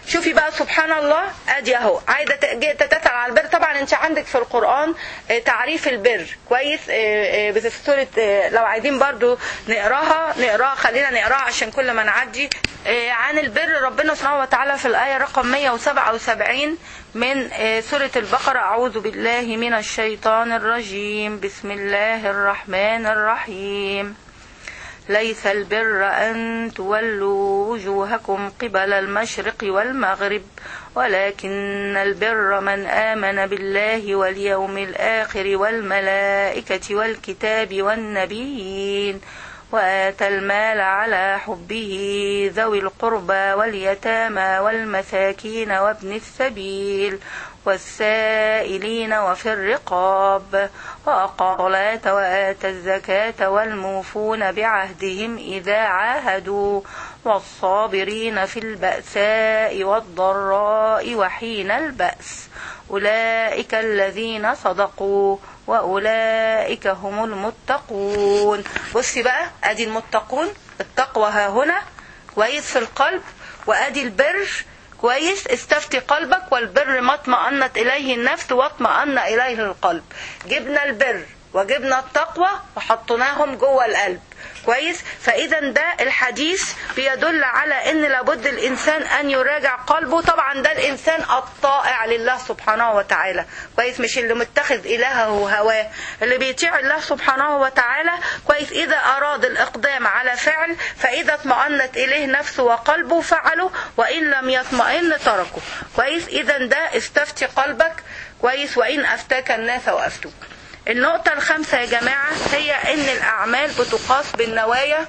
شوفي بقى سبحان الله ادي اهو عايزه تج- تتسع على البر طبعا انت عندك في القران آه، تعريف البر كويس آه، آه، بس في سوره آه، لو عايزين برضو نقراها نقراها خلينا نقراها عشان كل ما نعدي آه، عن البر ربنا سبحانه وتعالى في الايه رقم 177 من آه، سوره البقره اعوذ بالله من الشيطان الرجيم بسم الله الرحمن الرحيم ليس البر أن تولوا وجوهكم قبل المشرق والمغرب ولكن البر من آمن بالله واليوم الآخر والملائكة والكتاب والنبيين وآتى المال على حبه ذوي القربى واليتامى والمساكين وابن السبيل والسائلين وفي الرقاب وأقام الصلاة وآتى الزكاة والموفون بعهدهم إذا عاهدوا والصابرين في البأساء والضراء وحين البأس أولئك الذين صدقوا وأولئك هم المتقون بصي بقى أدي المتقون التقوى ها هنا كويس في القلب وأدي البر كويس استفتي قلبك والبر ما اطمأنت إليه النفس واطمأن إليه القلب جبنا البر وجبنا التقوى وحطيناهم جوه القلب كويس فاذا ده الحديث بيدل على ان لابد الانسان ان يراجع قلبه طبعا ده الانسان الطائع لله سبحانه وتعالى كويس مش اللي متخذ الهه هواه اللي بيطيع الله سبحانه وتعالى كويس اذا اراد الاقدام على فعل فاذا اطمأنت اليه نفسه وقلبه فعله وان لم يطمئن تركه كويس اذا ده استفتي قلبك كويس وان افتاك الناس وافتوك النقطة الخامسة يا جماعة هي ان الاعمال بتقاس بالنوايا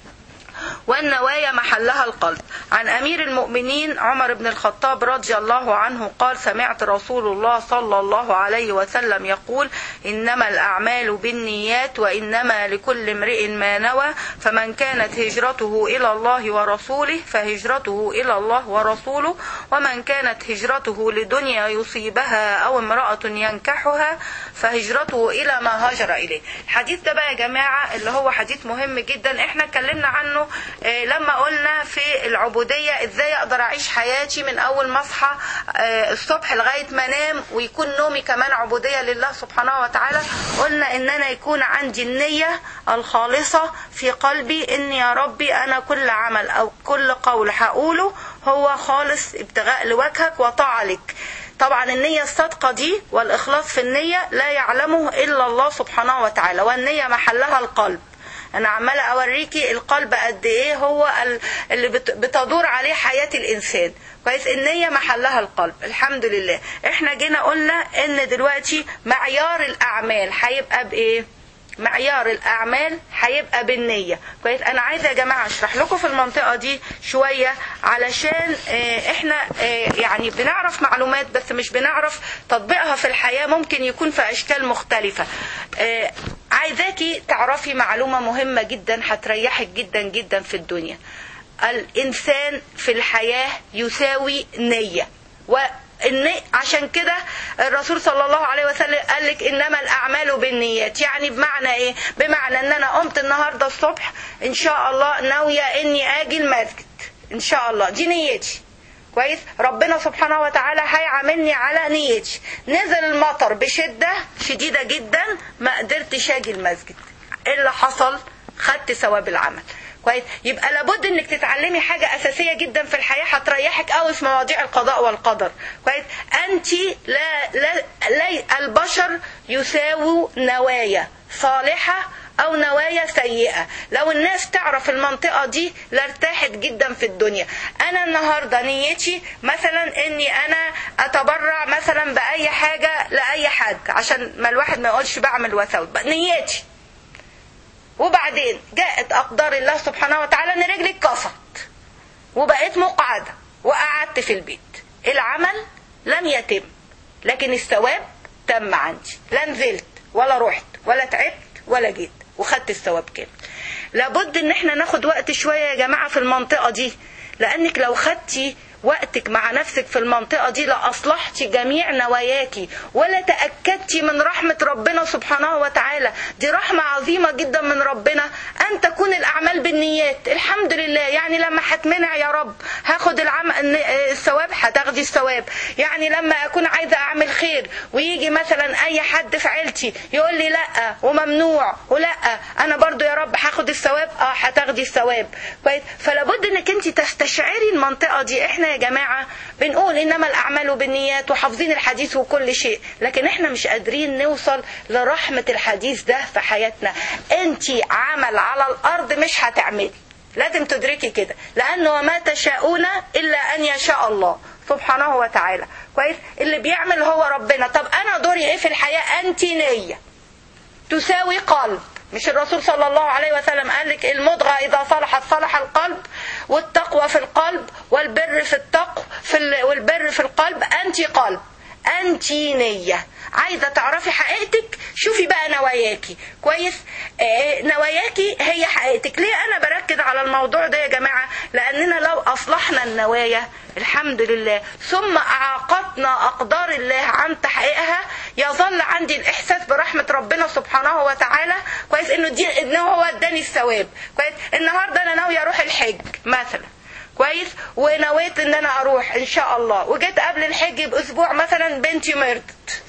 والنوايا محلها القلب عن أمير المؤمنين عمر بن الخطاب رضي الله عنه قال سمعت رسول الله صلى الله عليه وسلم يقول إنما الأعمال بالنيات وإنما لكل امرئ ما نوى فمن كانت هجرته إلى الله ورسوله فهجرته إلى الله ورسوله ومن كانت هجرته لدنيا يصيبها أو امرأة ينكحها فهجرته إلى ما هاجر إليه الحديث ده بقى يا جماعة اللي هو حديث مهم جدا احنا اتكلمنا عنه آه، لما قلنا في العبودية ازاي اقدر اعيش حياتي من اول ما اصحى آه، الصبح لغاية ما انام ويكون نومي كمان عبودية لله سبحانه وتعالى قلنا ان انا يكون عندي النية الخالصة في قلبي ان يا ربي انا كل عمل او كل قول هقوله هو خالص ابتغاء لوجهك وطاعة لك طبعا النية الصادقة دي والإخلاص في النية لا يعلمه إلا الله سبحانه وتعالى والنية محلها القلب أنا عمالة أوريكي القلب قد إيه هو ال- اللي بت- بتدور عليه حياة الإنسان كويس النية محلها القلب الحمد لله احنا جينا قلنا ان دلوقتي معيار الأعمال هيبقى بإيه معيار الاعمال هيبقى بالنيه كويس انا عايزه يا جماعه اشرح لكم في المنطقه دي شويه علشان آه، احنا آه، يعني بنعرف معلومات بس مش بنعرف تطبيقها في الحياه ممكن يكون في اشكال مختلفه آه، عايزاكي تعرفي معلومه مهمه جدا هتريحك جدا جدا في الدنيا الانسان في الحياه يساوي نيه و إن عشان كده الرسول صلى الله عليه وسلم قال لك انما الاعمال بالنيات يعني بمعنى ايه بمعنى ان انا قمت النهارده الصبح ان شاء الله ناويه اني اجي المسجد ان شاء الله دي نيتي كويس ربنا سبحانه وتعالى هيعاملني على نيتي نزل المطر بشده شديده جدا ما قدرتش اجي المسجد ايه اللي حصل خدت ثواب العمل كويس يبقى لابد انك تتعلمي حاجه اساسيه جدا في الحياه هتريحك قوي في مواضيع القضاء والقدر كويس انت لا لا, لا البشر يساووا نوايا صالحه او نوايا سيئه لو الناس تعرف المنطقه دي لارتاحت جدا في الدنيا انا النهارده نيتي مثلا اني انا اتبرع مثلا باي حاجه لاي حد عشان ما الواحد ما يقولش بعمل وسوس نيتي وبعدين جاءت اقدار الله سبحانه وتعالى ان رجلي اتكسرت وبقيت مقعده وقعدت في البيت العمل لم يتم لكن الثواب تم عندي لا نزلت ولا رحت ولا تعبت ولا جيت وخدت الثواب كامل لابد ان احنا ناخد وقت شويه يا جماعه في المنطقه دي لانك لو خدتي وقتك مع نفسك في المنطقة دي لأصلحتي جميع نواياكي ولا تأكدتي من رحمة ربنا سبحانه وتعالى دي رحمة عظيمة جدا من ربنا أن تكون الأعمال بالنيات الحمد لله يعني لما هتمنع يا رب هاخد العم... الثواب هتاخدي الثواب يعني لما أكون عايزة أعمل خير ويجي مثلا أي حد في عيلتي يقول لي لا وممنوع ولا أنا برضو يا رب هاخد الثواب اه هتاخدي الثواب كويس فلابد انك انت تستشعري المنطقه دي احنا يا جماعه بنقول انما الاعمال بالنيات وحافظين الحديث وكل شيء لكن احنا مش قادرين نوصل لرحمه الحديث ده في حياتنا انت عمل على الارض مش هتعملي لازم تدركي كده لانه وما تشاءون الا ان يشاء الله سبحانه وتعالى كويس اللي بيعمل هو ربنا طب انا دوري ايه في الحياه انت نيه تساوي قلب مش الرسول صلى الله عليه وسلم قال لك المضغة إذا صلحت صلح القلب والتقوى في القلب والبر في التقوى في ال... والبر في القلب أنت قلب أنت نية عايزة تعرفي حقيقتك شوفي بقى نواياكي كويس آه نواياكي هي حقيقتك ليه أنا بركز على الموضوع ده يا جماعة لأننا لو أصلحنا النوايا الحمد لله ثم أعاقتنا أقدار الله عن تحقيقها يظل عندي الإحساس برحمة ربنا سبحانه وتعالى كويس إنه دي إنه هو اداني الثواب كويس النهاردة أنا ناوية أروح الحج مثلا كويس ونويت ان انا اروح ان شاء الله وجيت قبل الحج باسبوع مثلا بنتي مرضت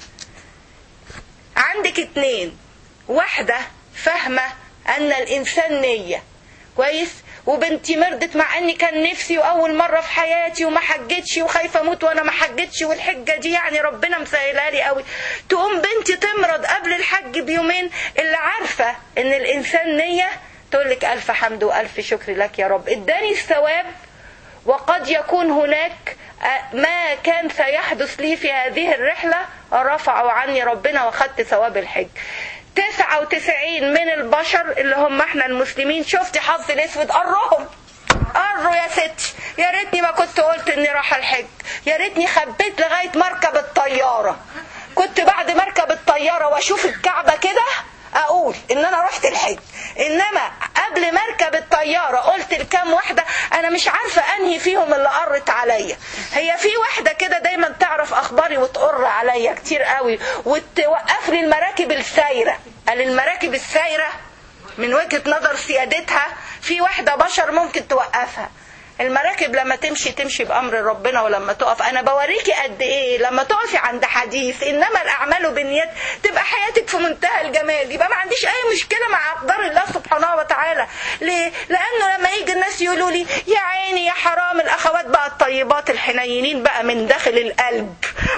عندك اتنين واحدة فاهمة ان الانسان نية كويس وبنتي مرضت مع اني كان نفسي واول مره في حياتي وما حجتش وخايفه اموت وانا ما حجتش والحجه دي يعني ربنا مسهلها لي قوي تقوم بنتي تمرض قبل الحج بيومين اللي عارفه ان الانسان نيه تقول لك الف حمد والف شكر لك يا رب اداني الثواب وقد يكون هناك ما كان سيحدث لي في هذه الرحلة رفعوا عني ربنا واخدت ثواب الحج تسعة وتسعين من البشر اللي هم احنا المسلمين شفتي حظ الاسود قرهم قروا يا ستي يا ريتني ما كنت قلت اني راح الحج يا ريتني خبيت لغاية مركب الطيارة كنت بعد مركب الطيارة واشوف الكعبة كده اقول ان انا رحت الحج انما قبل مركب الطياره قلت لكام واحده انا مش عارفه انهي فيهم اللي قرت عليا هي في واحده كده دايما تعرف اخباري وتقر عليا كتير قوي وتوقف لي المراكب السايره قال المراكب السايره من وجهه نظر سيادتها في واحده بشر ممكن توقفها المراكب لما تمشي تمشي بامر ربنا ولما تقف انا بوريكي قد ايه لما تقفي عند حديث انما الاعمال بالنيات تبقى حياتك في منتهى الجمال يبقى ما عنديش اي مشكله مع اقدار الله سبحانه وتعالى ليه لانه لما يجي الناس يقولوا لي يا عيني يا حرام الاخوات بقى الطيبات الحنينين بقى من داخل القلب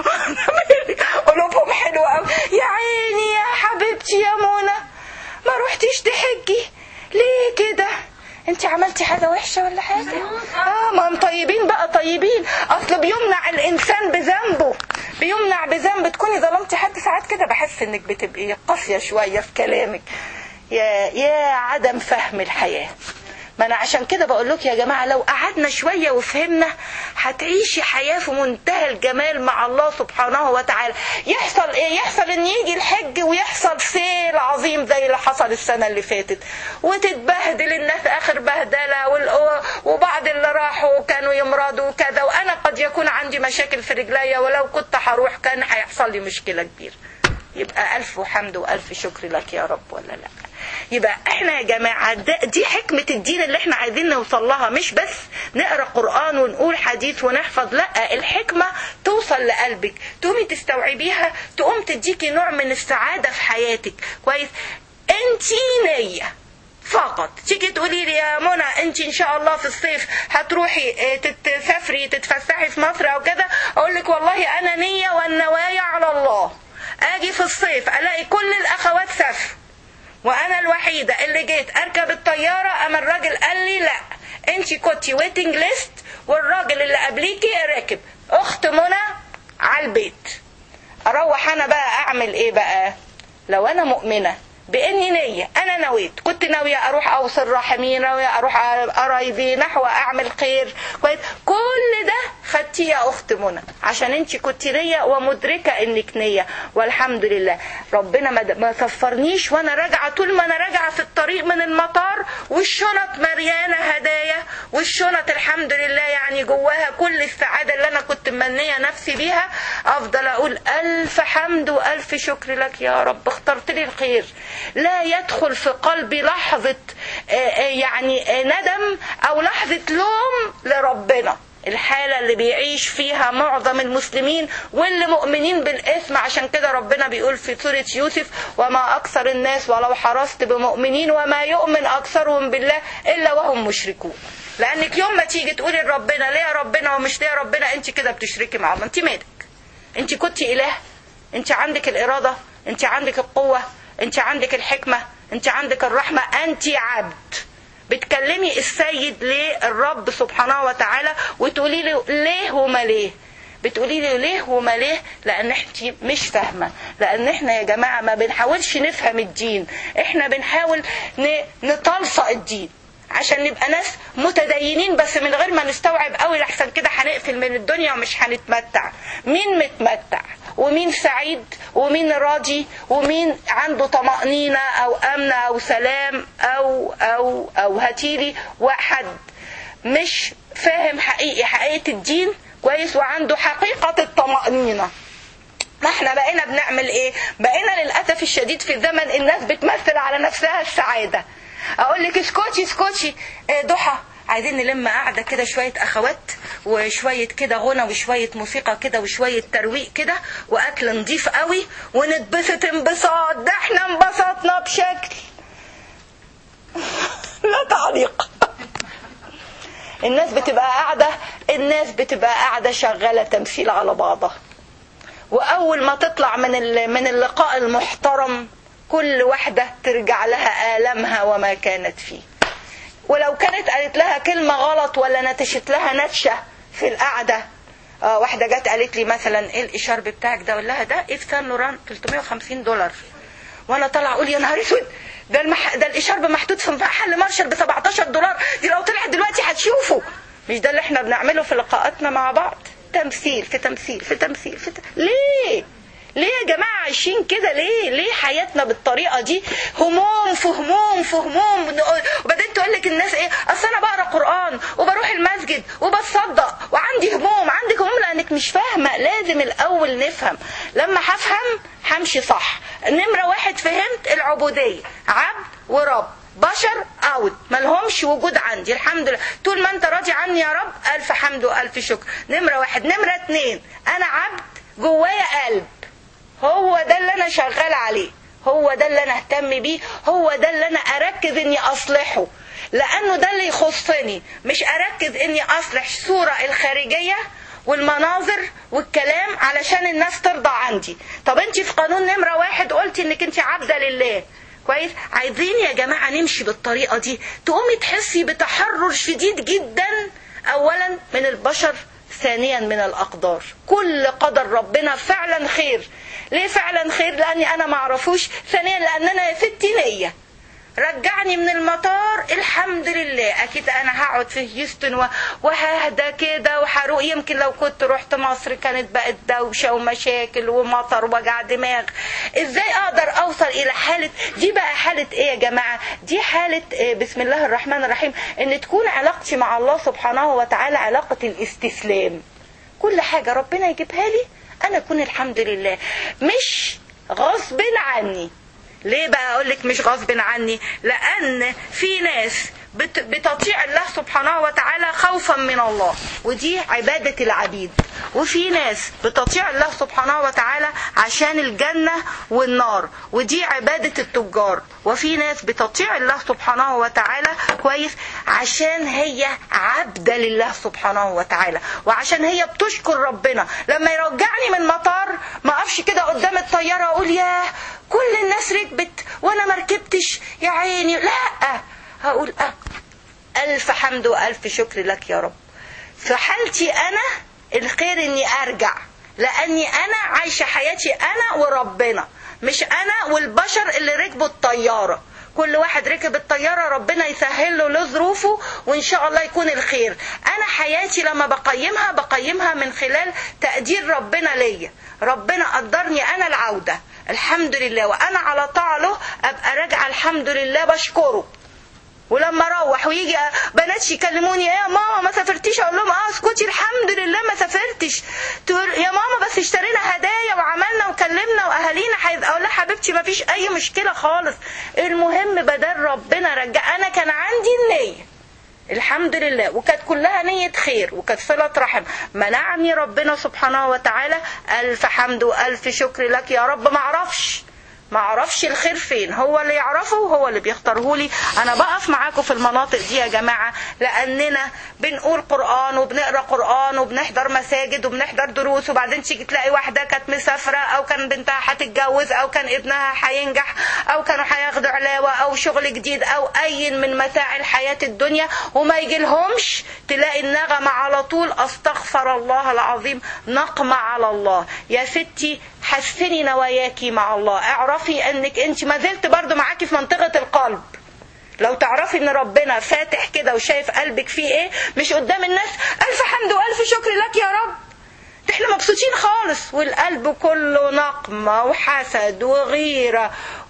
قلوبهم حلوه قوي يا عيني يا حبيبتي يا منى ما روحتيش تحجي ليه كده انت عملتي حاجه وحشه ولا حاجه اه ما هم طيبين بقى طيبين اصل بيمنع الانسان بذنبه بيمنع بذنب تكوني ظلمتي حد ساعات كده بحس انك بتبقي قاسيه شويه في كلامك يا يا عدم فهم الحياه ما انا عشان كده بقول لك يا جماعه لو قعدنا شويه وفهمنا هتعيشي حياه في منتهى الجمال مع الله سبحانه وتعالى يحصل ايه يحصل ان يجي الحج ويحصل سيل عظيم زي اللي حصل السنه اللي فاتت وتتبهدل الناس اخر بهدله وبعض اللي راحوا كانوا يمرضوا وكذا وانا قد يكون عندي مشاكل في رجليا ولو كنت هروح كان هيحصل لي مشكله كبيره يبقى ألف حمد وألف شكر لك يا رب ولا لا يبقى احنا يا جماعة دي حكمة الدين اللي احنا عايزين نوصل لها مش بس نقرأ قرآن ونقول حديث ونحفظ لا الحكمة توصل لقلبك تقومي تستوعبيها تقوم تديكي نوع من السعادة في حياتك كويس انتي نية فقط تيجي تقولي لي يا منى انت ان شاء الله في الصيف هتروحي تسافري تتفسحي في مصر او كده اقول لك والله انا نية والنوايا على الله اجي في الصيف الاقي كل الاخوات سافروا وانا الوحيدة اللي جيت اركب الطيارة اما الراجل قال لي لا انت كنتي ويتنج ليست والراجل اللي قبليكي راكب اخت منى على البيت اروح انا بقى اعمل ايه بقى لو انا مؤمنة باني نية انا نويت كنت ناوية اروح اوصل رحمي ناوية اروح قرايبي نحو اعمل خير كويس كل ده خدت حبيبتي يا اخت منى عشان انت كنت نيه ومدركه انك نيه والحمد لله ربنا ما ما كفرنيش وانا راجعه طول ما انا راجعه في الطريق من المطار والشنط مليانه هدايا والشنط الحمد لله يعني جواها كل السعاده اللي انا كنت ممنيه نفسي بيها افضل اقول الف حمد والف شكر لك يا رب اخترت لي الخير لا يدخل في قلبي لحظه آه، آه، يعني آه، ندم او لحظه لوم لربنا الحالة اللي بيعيش فيها معظم المسلمين واللي مؤمنين بالإثم عشان كده ربنا بيقول في سورة يوسف وما أكثر الناس ولو حرصت بمؤمنين وما يؤمن أكثرهم بالله إلا وهم مشركون لأنك يوم ما تيجي تقولي لربنا ليه يا ربنا ومش ليه يا ربنا أنت كده بتشركي معاهم أنت مالك أنت كنت إله أنت عندك الإرادة أنت عندك القوة أنت عندك الحكمة أنت عندك الرحمة أنت عبد بتكلمي السيد ليه الرب سبحانه وتعالى وتقولي له ليه وما ليه بتقولي لي ليه وما ليه لان انت مش فاهمه لان احنا يا جماعه ما بنحاولش نفهم الدين احنا بنحاول ن- نتلصق الدين عشان نبقى ناس متدينين بس من غير ما نستوعب قوي لحسن كده هنقفل من الدنيا ومش هنتمتع مين متمتع ومين سعيد ومين راضي ومين عنده طمأنينة أو أمن أو سلام أو أو أو هاتيلي واحد مش فاهم حقيقي حقيقة الدين كويس وعنده حقيقة الطمأنينة ما احنا بقينا بنعمل ايه بقينا للأسف الشديد في زمن الناس بتمثل على نفسها السعادة اقول لك اسكتي اسكتي اه ضحى عايزين نلم قاعدة كده شوية أخوات وشوية كده غنى وشوية موسيقى كده وشوية ترويق كده وأكل نضيف قوي ونتبسط انبساط ده احنا انبسطنا بشكل لا تعليق الناس بتبقى قاعدة الناس بتبقى قاعدة شغالة تمثيل على بعضها وأول ما تطلع من ال- من اللقاء المحترم كل واحدة ترجع لها آلامها وما كانت فيه ولو كانت قالت لها كلمة غلط ولا نتشت لها نتشة في القعدة آه واحدة جت قالت لي مثلا ايه الإشارب بتاعك ده اقول لها ده ايه سان لوران 350 دولار وانا طالعه اقول يا نهار اسود ده المح... ده الاشارب محطوط في محل مارشال ب 17 دولار دي لو طلعت دلوقتي هتشوفه مش ده اللي احنا بنعمله في لقاءاتنا مع بعض تمثيل في تمثيل في تمثيل في ت... ليه ليه يا جماعة عايشين كده ليه ليه حياتنا بالطريقة دي هموم في هموم في هموم وبعدين تقول لك الناس ايه اصل انا بقرا قرآن وبروح المسجد وبتصدق وعندي هموم عندك هموم لانك مش فاهمة لازم الاول نفهم لما هفهم همشي صح نمرة واحد فهمت العبودية عبد ورب بشر اوت ملهمش وجود عندي الحمد لله طول ما انت راضي عني يا رب الف حمد والف شكر نمرة واحد نمرة اتنين انا عبد جوايا قلب هو ده اللي انا شغال عليه هو ده اللي انا اهتم بيه هو ده اللي انا اركز اني اصلحه لانه ده اللي يخصني مش اركز اني اصلح الصورة الخارجية والمناظر والكلام علشان الناس ترضى عندي طب انت في قانون نمرة واحد قلتي انك انت عبدة لله كويس عايزين يا جماعة نمشي بالطريقة دي تقومي تحسي بتحرر شديد جدا اولا من البشر ثانيا من الأقدار كل قدر ربنا فعلا خير ليه فعلا خير لأني أنا معرفوش ثانيا لأن أنا يا ستي نية رجعني من المطار الحمد لله اكيد انا هقعد في هيوستن و- وههدى كده وهروق يمكن لو كنت رحت مصر كانت بقت دوشه ومشاكل ومطر وجع دماغ ازاي اقدر اوصل الى حاله دي بقى حاله ايه يا جماعه دي حاله إيه بسم الله الرحمن الرحيم ان تكون علاقتي مع الله سبحانه وتعالى علاقه الاستسلام كل حاجه ربنا يجيبها لي انا اكون الحمد لله مش غصب عني ليه بقى اقول لك مش غصب عني لان في ناس بت- بتطيع الله سبحانه وتعالى خوفا من الله ودي عبادة العبيد وفي ناس بتطيع الله سبحانه وتعالى عشان الجنة والنار ودي عبادة التجار وفي ناس بتطيع الله سبحانه وتعالى كويس عشان هي عبدة لله سبحانه وتعالى وعشان هي بتشكر ربنا لما يرجعني من مطار ما اقفش كده قدام الطيارة اقول ياه كل الناس ركبت وانا ما ركبتش يا عيني لا هقول أه ألف حمد وألف شكر لك يا رب في حالتي أنا الخير إني أرجع لأني أنا عايشة حياتي أنا وربنا مش أنا والبشر اللي ركبوا الطيارة كل واحد ركب الطيارة ربنا يسهل له له ظروفه وإن شاء الله يكون الخير أنا حياتي لما بقيمها بقيمها من خلال تقدير ربنا ليا ربنا قدرني أنا العودة الحمد لله وأنا على طاعة له أبقى راجعة الحمد لله بشكره ولما اروح ويجي بنات يكلموني يا ماما ما سافرتيش اقول لهم اه اسكتي الحمد لله ما سافرتش تقول يا ماما بس اشترينا هدايا وعملنا وكلمنا واهالينا حيث اقول لها حبيبتي ما فيش اي مشكله خالص المهم بدل ربنا رجع انا كان عندي النيه الحمد لله وكانت كلها نية خير وكانت صلة رحم منعني ربنا سبحانه وتعالى ألف حمد وألف شكر لك يا رب ما أعرفش ما اعرفش الخير فين هو اللي يعرفه وهو اللي بيختاره لي انا بقف معاكم في المناطق دي يا جماعه لاننا بنقول قران وبنقرا قران وبنحضر مساجد وبنحضر دروس وبعدين تيجي تلاقي واحده كانت مسافره او كان بنتها هتتجوز او كان ابنها هينجح او كانوا هياخدوا علاوه او شغل جديد او اي من متاع الحياه الدنيا وما يجي لهمش تلاقي النغمه على طول استغفر الله العظيم نقمه على الله يا ستي حسني نواياكي مع الله اعرفي انك انت ما زلت برضو معاكي في منطقة القلب لو تعرفي ان ربنا فاتح كده وشايف قلبك فيه ايه مش قدام الناس الف حمد والف شكر لك يا رب ده احنا مبسوطين خالص والقلب كله نقمة وحسد وغيرة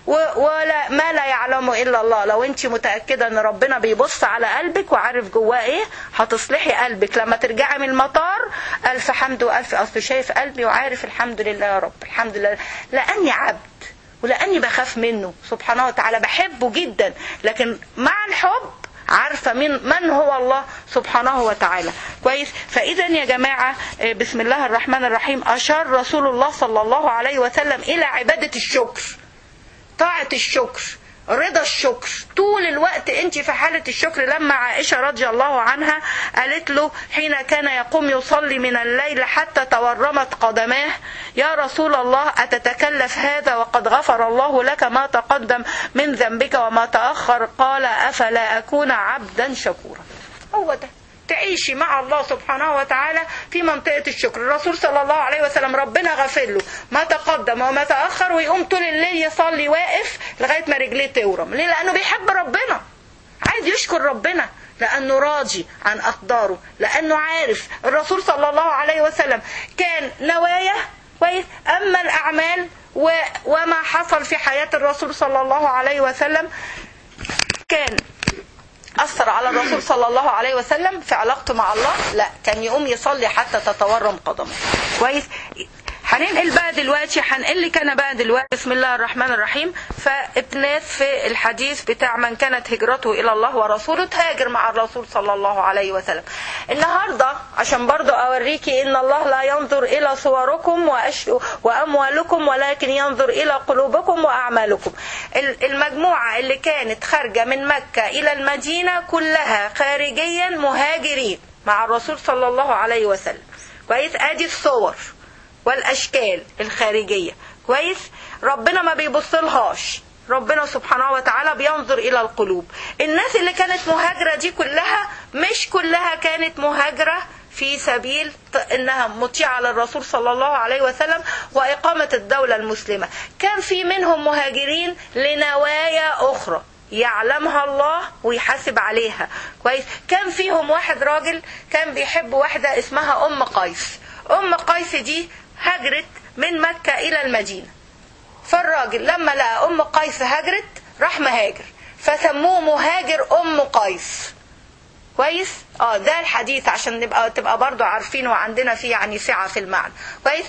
ولا ما لا يعلمه الا الله لو انت متاكده ان ربنا بيبص على قلبك وعارف جواه ايه هتصلحي قلبك لما ترجعي من المطار الف حمد والف اصل شايف قلبي وعارف الحمد لله يا رب الحمد لله لاني عبد ولاني بخاف منه سبحانه وتعالى بحبه جدا لكن مع الحب عارفه من من هو الله سبحانه وتعالى كويس فاذا يا جماعه بسم الله الرحمن الرحيم اشار رسول الله صلى الله عليه وسلم الى عباده الشكر طاعة الشكر رضا الشكر طول الوقت انت في حالة الشكر لما عائشة رضي الله عنها قالت له حين كان يقوم يصلي من الليل حتى تورمت قدماه يا رسول الله أتتكلف هذا وقد غفر الله لك ما تقدم من ذنبك وما تأخر قال أفلا أكون عبدا شكورا هو ده تعيشي مع الله سبحانه وتعالى في منطقة الشكر الرسول صلى الله عليه وسلم ربنا غفر له ما تقدم وما تأخر ويقوم طول الليل يصلي واقف لغاية ما رجليه تورم ليه لأنه بيحب ربنا عايز يشكر ربنا لأنه راضي عن أقداره لأنه عارف الرسول صلى الله عليه وسلم كان نوايا كويس أما الأعمال و... وما حصل في حياة الرسول صلى الله عليه وسلم كان أثر على الرسول صلى الله عليه وسلم في علاقته مع الله لا كان يقوم يصلي حتى تتورم قدمه كويس هننقل بقى دلوقتي هنقل لك انا بقى دلوقتي بسم الله الرحمن الرحيم فابنات في الحديث بتاع من كانت هجرته الى الله ورسوله تهاجر مع الرسول صلى الله عليه وسلم النهارده عشان برضو اوريكي ان الله لا ينظر الى صوركم وأش... واموالكم ولكن ينظر الى قلوبكم واعمالكم المجموعه اللي كانت خارجه من مكه الى المدينه كلها خارجيا مهاجرين مع الرسول صلى الله عليه وسلم كويس ادي الصور والاشكال الخارجيه كويس ربنا ما بيبصلهاش ربنا سبحانه وتعالى بينظر الى القلوب الناس اللي كانت مهاجره دي كلها مش كلها كانت مهاجره في سبيل انها مطيعه للرسول صلى الله عليه وسلم واقامه الدوله المسلمه كان في منهم مهاجرين لنوايا اخرى يعلمها الله ويحاسب عليها كويس كان فيهم واحد راجل كان بيحب واحده اسمها ام قيس ام قيس دي هاجرت من مكة إلى المدينة فالراجل لما لقى أم قيس هاجرت راح مهاجر فسموه مهاجر أم قيس كويس اه ده الحديث عشان نبقى تبقى برضو عارفين وعندنا فيه يعني سعة في المعنى كويس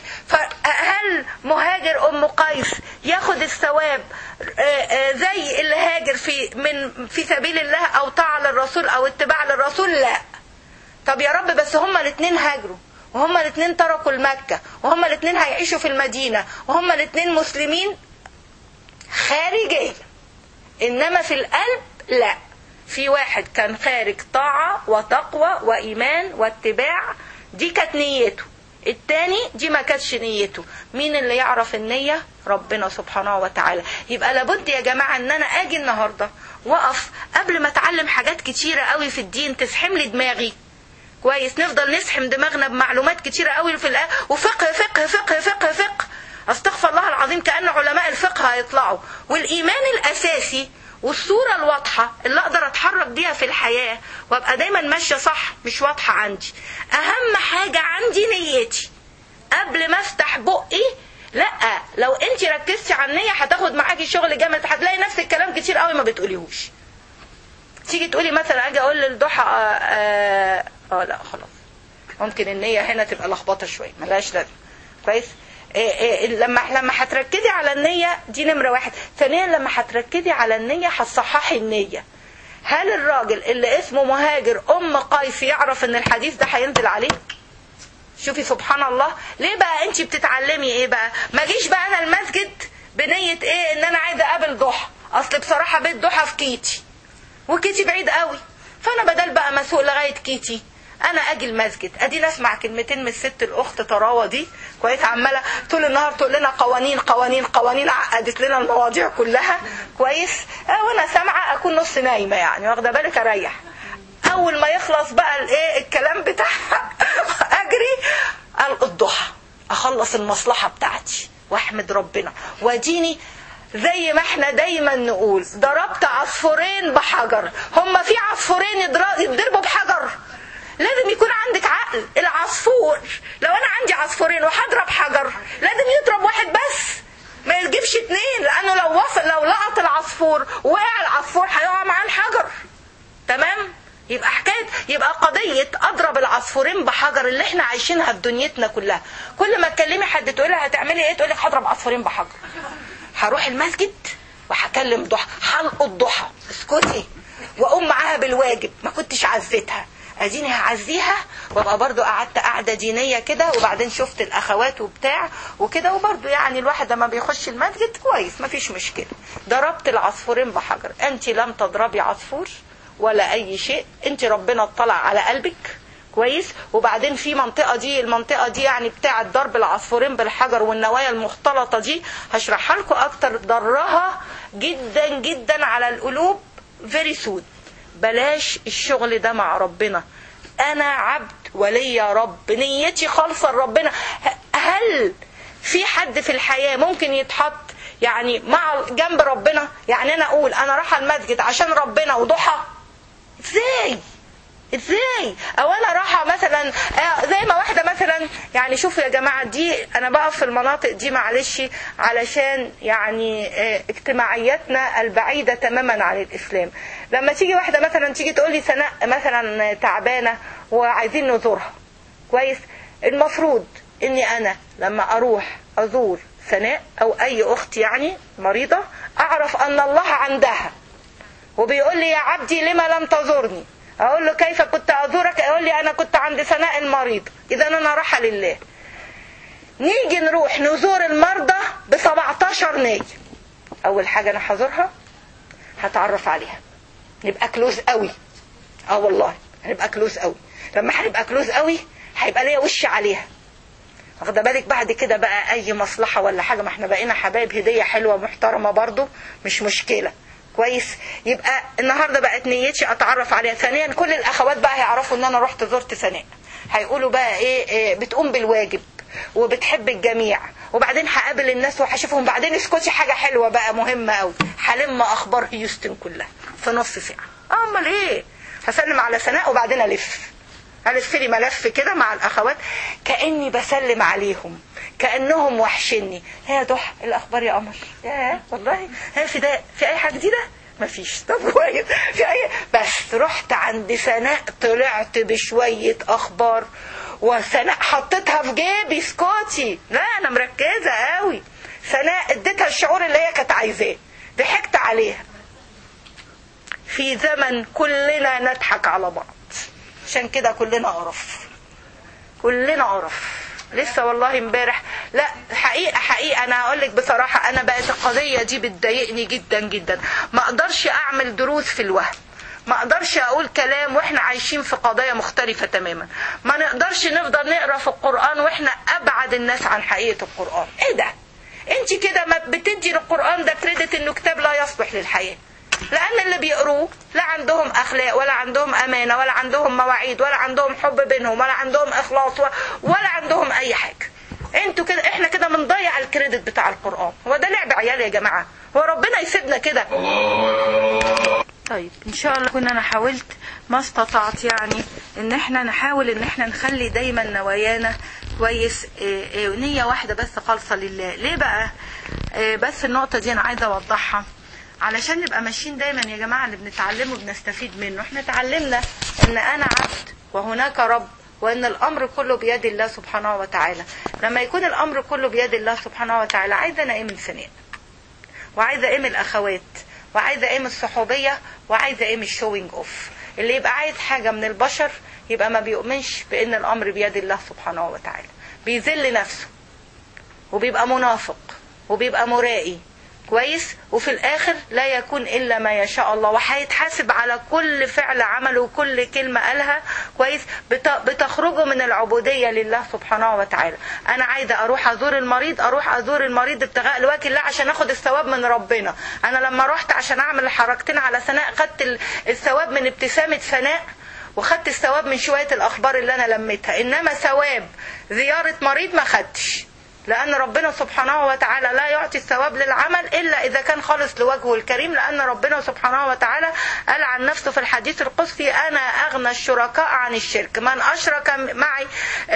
فهل مهاجر ام قيس ياخد الثواب زي اللي هاجر في من في سبيل الله او طاعة للرسول او اتباع للرسول لا طب يا رب بس هما الاثنين هاجروا وهما الاثنين تركوا المكة وهما الاثنين هيعيشوا في المدينة وهما الاثنين مسلمين خارجيا انما في القلب لا في واحد كان خارج طاعة وتقوى وإيمان واتباع دي كانت نيته التاني دي ما كانتش نيته مين اللي يعرف النية ربنا سبحانه وتعالى يبقى لابد يا جماعة ان انا اجي النهاردة واقف قبل ما اتعلم حاجات كتيرة قوي في الدين تسحم لي دماغي كويس نفضل نسحم دماغنا بمعلومات كتيرة قوي في الآن وفقه فقه فقه فقه فقه استغفر الله العظيم كأن علماء الفقه هيطلعوا والإيمان الأساسي والصورة الواضحة اللي اقدر اتحرك بيها في الحياة وابقى دايما ماشية صح مش واضحة عندي اهم حاجة عندي نيتي قبل ما افتح بقي لا لو انت ركزتي على النية هتاخد معاكي شغل جامد هتلاقي نفس الكلام كتير قوي ما بتقوليهوش تيجي تقولي مثلا اجي اقول للضحى اه, آه, آه لا خلاص ممكن النية هنا تبقى لخبطة شوية ملهاش لازمة كويس إيه إيه لما لما هتركزي على النية دي نمرة واحد ثانيا لما هتركزي على النية هتصححي النية هل الراجل اللي اسمه مهاجر ام قيس يعرف ان الحديث ده هينزل عليه شوفي سبحان الله ليه بقى انت بتتعلمي ايه بقى ما جيش بقى انا المسجد بنية ايه ان انا عايزه اقابل ضحى اصل بصراحة بيت ضحى في كيتي وكيتي بعيد قوي فانا بدل بقى مسوق لغاية كيتي انا اجي المسجد ادي اسمع كلمتين من الست الاخت طراوه دي كويس عماله طول النهار تقول لنا قوانين قوانين قوانين عقدت لنا المواضيع كلها كويس آه وانا سامعه اكون نص نايمه يعني واخده بالك اريح اول ما يخلص بقى الايه الكلام بتاعها اجري القى الضحى اخلص المصلحه بتاعتي واحمد ربنا واديني زي ما احنا دايما نقول ضربت عصفورين بحجر هما في عصفورين يضربوا بحجر لازم يكون عندك عقل العصفور لو انا عندي عصفورين وهضرب حجر لازم يضرب واحد بس ما يجيبش اتنين لانه لو وصل لو لقط العصفور وقع العصفور هيقع مع الحجر تمام يبقى حكايه يبقى قضيه اضرب العصفورين بحجر اللي احنا عايشينها في دنيتنا كلها كل ما تكلمي حد تقول لها هتعملي ايه تقول لك هضرب عصفورين بحجر هروح المسجد وهكلم ضحى حلق الضحى اسكتي واقوم معاها بالواجب ما كنتش عزيتها اديني هعزيها وابقى برضو قعدت قعده دينيه كده وبعدين شفت الاخوات وبتاع وكده وبرضو يعني الواحد لما بيخش المسجد كويس مفيش مشكله ضربت العصفورين بحجر انت لم تضربي عصفور ولا اي شيء انت ربنا اطلع على قلبك كويس وبعدين في منطقه دي المنطقه دي يعني بتاعه ضرب العصفورين بالحجر والنوايا المختلطه دي هشرحها لكم اكتر ضرها جدا جدا على القلوب فيري سود بلاش الشغل ده مع ربنا انا عبد ولي يا رب نيتي خالصه لربنا هل في حد في الحياه ممكن يتحط يعني مع جنب ربنا يعني انا اقول انا رايحه المسجد عشان ربنا وضحى ازاي ازاي او انا رايحه مثلا زي ما واحده مثلا يعني شوفوا يا جماعه دي انا بقف في المناطق دي معلش علشان يعني اجتماعياتنا البعيده تماما عن الاسلام لما تيجي واحده مثلا تيجي تقول لي سناء مثلا تعبانه وعايزين نزورها كويس المفروض اني انا لما اروح ازور سناء او اي اخت يعني مريضه اعرف ان الله عندها وبيقول لي يا عبدي لما لم تزورني اقول له كيف كنت ازورك يقول لي انا كنت عند سناء المريض اذا انا رايحه لله نيجي نروح نزور المرضى ب 17 نية اول حاجه انا هزورها هتعرف عليها نبقى كلوز قوي اه والله هنبقى كلوز قوي لما هنبقى كلوز قوي هيبقى ليا وش عليها واخده بالك بعد كده بقى اي مصلحه ولا حاجه ما احنا بقينا حبايب هديه حلوه محترمه برضو مش مشكله كويس يبقى النهارده بقت نيتي اتعرف عليها ثانيا كل الاخوات بقى هيعرفوا ان انا رحت زرت سناء هيقولوا بقى ايه, إيه بتقوم بالواجب وبتحب الجميع وبعدين هقابل الناس وهشوفهم بعدين اسكتي حاجه حلوه بقى مهمه قوي هلم اخبار هيوستن كلها في نص ساعه امال ايه هسلم على سناء وبعدين الف الف لي ملف كده مع الاخوات كاني بسلم عليهم كانهم وحشني يا ضحى الاخبار يا قمر يا والله ها في ده في اي حاجه جديده مفيش طب كويس في اي بس رحت عند سناء طلعت بشويه اخبار وسناء حطيتها في جيبي سكوتي لا انا مركزه قوي سناء اديتها الشعور اللي هي كانت عايزاه ضحكت عليها في زمن كلنا نضحك على بعض عشان كده كلنا قرف كلنا قرف لسه والله امبارح لا حقيقه حقيقه انا هقول لك بصراحه انا بقت القضيه دي بتضايقني جدا جدا ما اقدرش اعمل دروس في الوهم ما اقدرش اقول كلام واحنا عايشين في قضايا مختلفة تماما ما نقدرش نفضل نقرا في القرآن واحنا ابعد الناس عن حقيقة القرآن ايه ده انت كده ما بتدي للقرآن ده كريدت انه كتاب لا يصلح للحياة لان اللي بيقروه لا عندهم اخلاق ولا عندهم امانه ولا عندهم مواعيد ولا عندهم حب بينهم ولا عندهم اخلاص ولا عندهم اي حاجه انتوا كده احنا كده بنضيع الكريدت بتاع القران هو ده لعب عيال يا جماعه هو ربنا يسيبنا كده طيب ان شاء الله كنا انا حاولت ما استطعت يعني ان احنا نحاول ان احنا نخلي دايما نوايانا كويس إيه إيه نية واحدة بس خالصة لله ليه بقى إيه بس النقطة دي انا عايزة اوضحها علشان نبقى ماشيين دايما يا جماعة اللي بنتعلمه بنستفيد منه احنا اتعلمنا ان انا عبد وهناك رب وان الامر كله بيد الله سبحانه وتعالى لما يكون الامر كله بيد الله سبحانه وتعالى عايزة انا ايه من ثناء وعايزة ايه من الاخوات وعايزة ايه من الصحوبية وعايزة ايه من الشوينج اوف اللي يبقى عايز حاجة من البشر يبقى ما بيؤمنش بان الامر بيد الله سبحانه وتعالى بيذل نفسه وبيبقى منافق وبيبقى مرائي كويس وفي الاخر لا يكون الا ما يشاء الله وهيتحاسب على كل فعل عمله وكل كلمه قالها كويس بتخرجه من العبوديه لله سبحانه وتعالى انا عايزه اروح ازور المريض اروح ازور المريض ابتغاء لوجه الله عشان اخد الثواب من ربنا انا لما رحت عشان اعمل حركتين على سناء خدت الثواب من ابتسامه سناء وخدت الثواب من شويه الاخبار اللي انا لميتها انما ثواب زياره مريض ما خدتش لأن ربنا سبحانه وتعالى لا يعطي الثواب للعمل إلا إذا كان خالص لوجهه الكريم لأن ربنا سبحانه وتعالى قال عن نفسه في الحديث القدسي أنا أغنى الشركاء عن الشرك من أشرك معي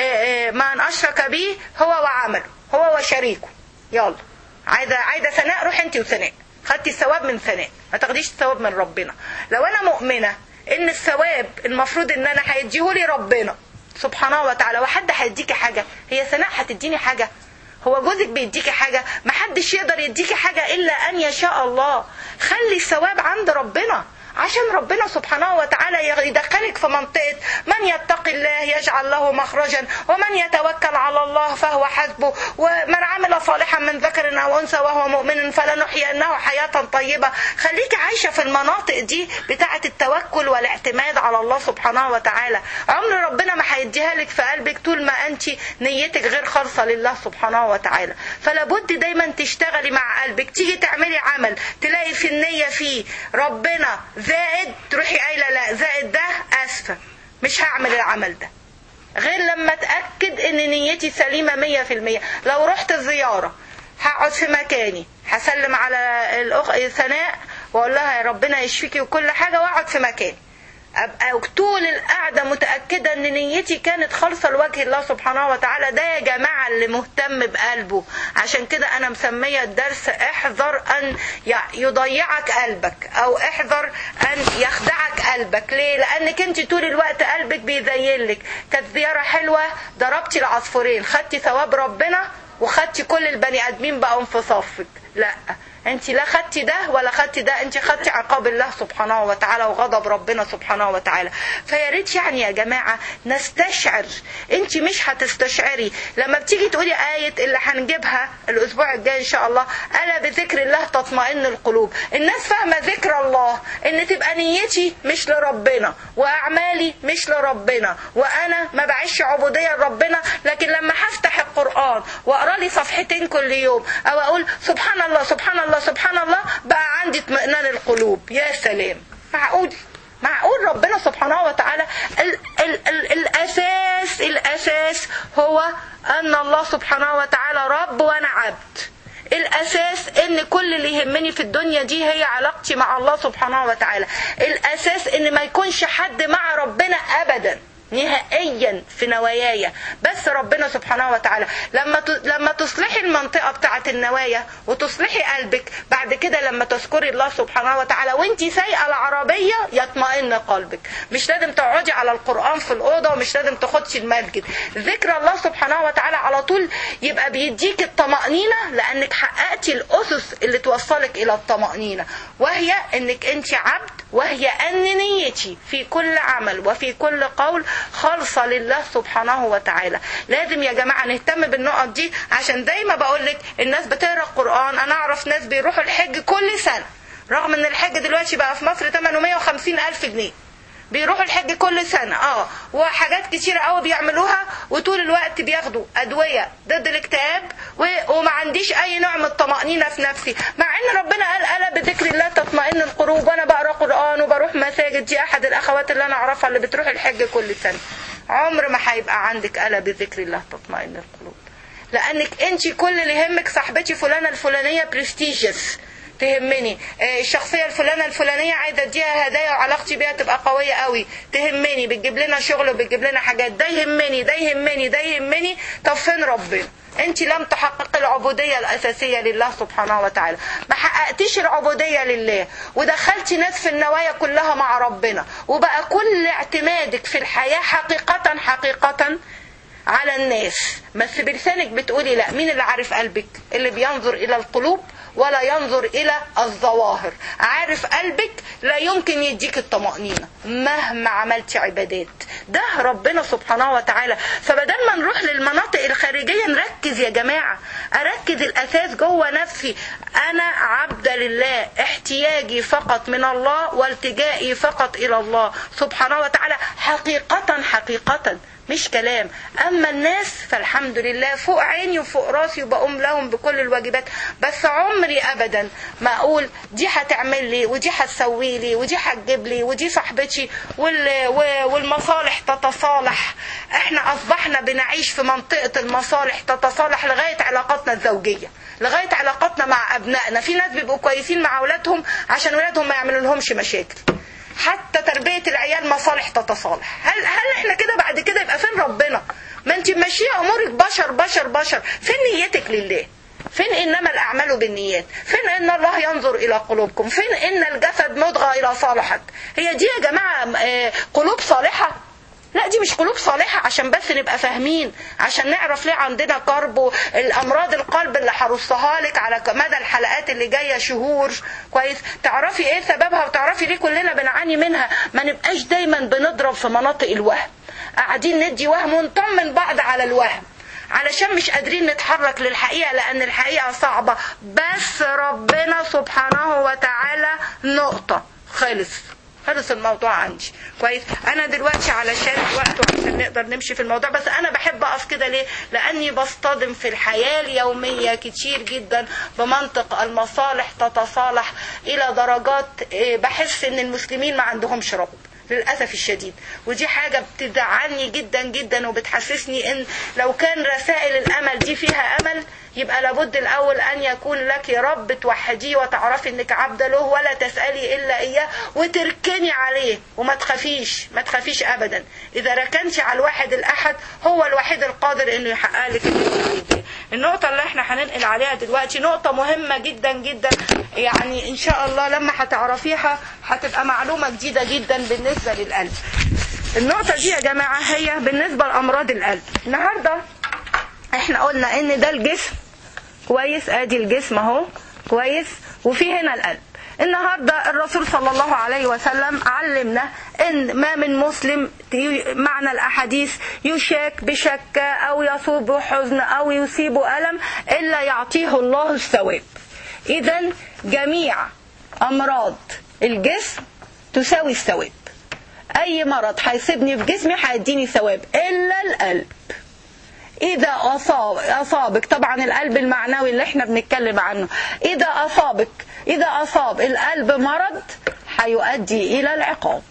من أشرك بي هو وعمله هو وشريكه يلا عايزة عايزة ثناء روح أنت وثناء خدتي الثواب من ثناء ما تاخديش الثواب من ربنا لو أنا مؤمنة إن الثواب المفروض إن أنا هيديهولي ربنا سبحانه وتعالى وحد هيديكي حاجة هي ثناء هتديني حاجة هو جوزك بيديكي حاجة محدش يقدر يديكي حاجة إلا أن يشاء الله خلي الثواب عند ربنا عشان ربنا سبحانه وتعالى يدخلك في منطقة من يتق الله يجعل له مخرجا ومن يتوكل على الله فهو حسبه ومن عمل صالحا من ذكر أو أنثى وهو مؤمن فلنحيينه حياة طيبة خليك عايشة في المناطق دي بتاعة التوكل والاعتماد على الله سبحانه وتعالى عمر ربنا ما هيديها لك في قلبك طول ما أنت نيتك غير خالصة لله سبحانه وتعالى فلابد دايما تشتغلي مع قلبك تيجي تعملي عمل تلاقي في النية فيه ربنا زائد تروحي قايله لا زائد ده اسفه مش هعمل العمل ده غير لما اتاكد ان نيتي سليمه مية في المية لو رحت الزياره هقعد في مكاني هسلم على الاخ ثناء واقول لها يا ربنا يشفيكي وكل حاجه واقعد في مكاني ابقى طول القعده متاكده ان نيتي كانت خالصه لوجه الله سبحانه وتعالى ده يا جماعه اللي مهتم بقلبه عشان كده انا مسميه الدرس احذر ان يضيعك قلبك او احذر ان يخدعك قلبك ليه لانك انت طول الوقت قلبك بيزينلك كانت زياره حلوه ضربتي العصفورين خدتي ثواب ربنا وخدتي كل البني ادمين بقوا في صفك لا انت لا خدتي ده ولا خدتي ده انت خدتي عقاب الله سبحانه وتعالى وغضب ربنا سبحانه وتعالى فيا ريت يعني يا جماعه نستشعر انت مش هتستشعري لما بتيجي تقولي ايه اللي هنجيبها الاسبوع الجاي ان شاء الله الا بذكر الله تطمئن القلوب الناس فاهمه ذكر الله ان تبقى نيتي مش لربنا واعمالي مش لربنا وانا ما بعيش عبوديه لربنا لكن لما هفتح القران واقرا لي صفحتين كل يوم او اقول سبحان الله سبحان الله سبحان الله بقى عندي اطمئنان القلوب يا سلام معقول معقول ربنا سبحانه وتعالى ال ال ال الاساس الاساس هو ان الله سبحانه وتعالى رب وانا عبد الاساس ان كل اللي يهمني في الدنيا دي هي علاقتي مع الله سبحانه وتعالى الاساس ان ما يكونش حد مع ربنا ابدا نهائيا في نواياي بس ربنا سبحانه وتعالى لما لما تصلحي المنطقه بتاعه النوايا وتصلحي قلبك بعد كده لما تذكري الله سبحانه وتعالى وانت سايقه العربيه يطمئن قلبك مش لازم تقعدي على القران في الاوضه ومش لازم تخدي المسجد ذكر الله سبحانه وتعالى على طول يبقى بيديك الطمانينه لانك حققتي الاسس اللي توصلك الى الطمانينه وهي انك انت عبد وهي ان نيتي في كل عمل وفي كل قول خالصة لله سبحانه وتعالى لازم يا جماعة نهتم بالنقط دي عشان زي ما بقولك الناس بتقرأ القرآن أنا أعرف ناس بيروحوا الحج كل سنة رغم ان الحج دلوقتي بقى في مصر 850 ألف جنيه بيروحوا الحج كل سنة اه وحاجات كتيرة قوي بيعملوها وطول الوقت بياخدوا أدوية ضد الاكتئاب و... وما عنديش أي نوع من الطمأنينة في نفسي مع إن ربنا قال ألا بذكر الله تطمئن القلوب وأنا بقرا قرآن وبروح مساجد دي أحد الأخوات اللي أنا أعرفها اللي بتروح الحج كل سنة عمر ما هيبقى عندك ألا بذكر الله تطمئن القلوب لأنك أنت كل اللي يهمك صاحبتي فلانة الفلانية برستيجيوس تهمني آه، الشخصيه الفلانه الفلانيه عايزه اديها هدايا وعلاقتي بيها تبقى قويه قوي تهمني بتجيب لنا شغل وبتجيب لنا حاجات ده يهمني ده يهمني ده يهمني طب فين ربنا انت لم تحقق العبودية الأساسية لله سبحانه وتعالى ما حققتيش العبودية لله ودخلتي ناس في النوايا كلها مع ربنا وبقى كل اعتمادك في الحياة حقيقة حقيقة على الناس بس بلسانك بتقولي لا مين اللي عارف قلبك اللي بينظر إلى القلوب ولا ينظر إلى الظواهر عارف قلبك لا يمكن يديك الطمأنينة مهما عملت عبادات ده ربنا سبحانه وتعالى فبدل ما نروح للمناطق الخارجية نركز يا جماعة أركز الأساس جوه نفسي أنا عبد لله احتياجي فقط من الله والتجائي فقط إلى الله سبحانه وتعالى حقيقة حقيقة مش كلام اما الناس فالحمد لله فوق عيني وفوق راسي وبقوم لهم بكل الواجبات بس عمري ابدا ما اقول دي هتعمل لي ودي هتسوي لي ودي هتجيب لي ودي صاحبتي وال- و- والمصالح تتصالح احنا اصبحنا بنعيش في منطقة المصالح تتصالح لغاية علاقاتنا الزوجية لغاية علاقاتنا مع ابنائنا في ناس بيبقوا كويسين مع اولادهم عشان اولادهم ما يعملوا لهمش مشاكل حتى تربية العيال مصالح تتصالح هل هل احنا كده بعد كده يبقى فين ربنا ما انت ماشية امورك بشر بشر بشر فين نيتك لله فين انما الاعمال بالنيات فين ان الله ينظر الى قلوبكم فين ان الجسد مضغى الى صالحك هي دي يا جماعة آه، قلوب صالحة لا دي مش قلوب صالحة عشان بس نبقى فاهمين عشان نعرف ليه عندنا كرب الأمراض القلب اللي هرصها لك على مدى الحلقات اللي جاية شهور كويس تعرفي ايه سببها وتعرفي ليه كلنا بنعاني منها ما نبقاش دايما بنضرب في مناطق الوهم قاعدين ندي وهم ونطمن بعض على الوهم علشان مش قادرين نتحرك للحقيقة لأن الحقيقة صعبة بس ربنا سبحانه وتعالى نقطة خلص خلص الموضوع عندي كويس انا دلوقتي علشان الوقت وعشان نقدر نمشي في الموضوع بس انا بحب اقف كده ليه لاني بصطدم في الحياه اليوميه كتير جدا بمنطق المصالح تتصالح الى درجات إيه، بحس ان المسلمين ما عندهمش رب للاسف الشديد ودي حاجه بتزعلني جدا جدا وبتحسسني ان لو كان رسائل الامل دي فيها امل يبقى لابد الاول ان يكون لك رب توحديه وتعرفي انك عبد له ولا تسالي الا اياه وتركني عليه وما تخافيش ما تخافيش ابدا اذا ركنتي على الواحد الاحد هو الوحيد القادر انه يحقق لك اللي انت عايزاه النقطه اللي احنا هننقل عليها دلوقتي نقطه مهمه جدا جدا يعني ان شاء الله لما هتعرفيها هتبقى معلومه جديده جدا بالنسبه للقلب النقطه دي يا جماعه هي بالنسبه لامراض القلب النهارده احنا قلنا ان ده الجسم كويس ادي الجسم اهو كويس وفي هنا القلب النهارده الرسول صلى الله عليه وسلم علمنا ان ما من مسلم معنى الاحاديث يشاك بشك او يصوب حزن او يصيب الم الا يعطيه الله الثواب اذا جميع امراض الجسم تساوي الثواب اي مرض هيصيبني في جسمي هيديني ثواب الا القلب إذا أصاب أصابك طبعا القلب المعنوي اللي احنا بنتكلم عنه إذا أصابك إذا أصاب القلب مرض هيؤدي إلى العقاب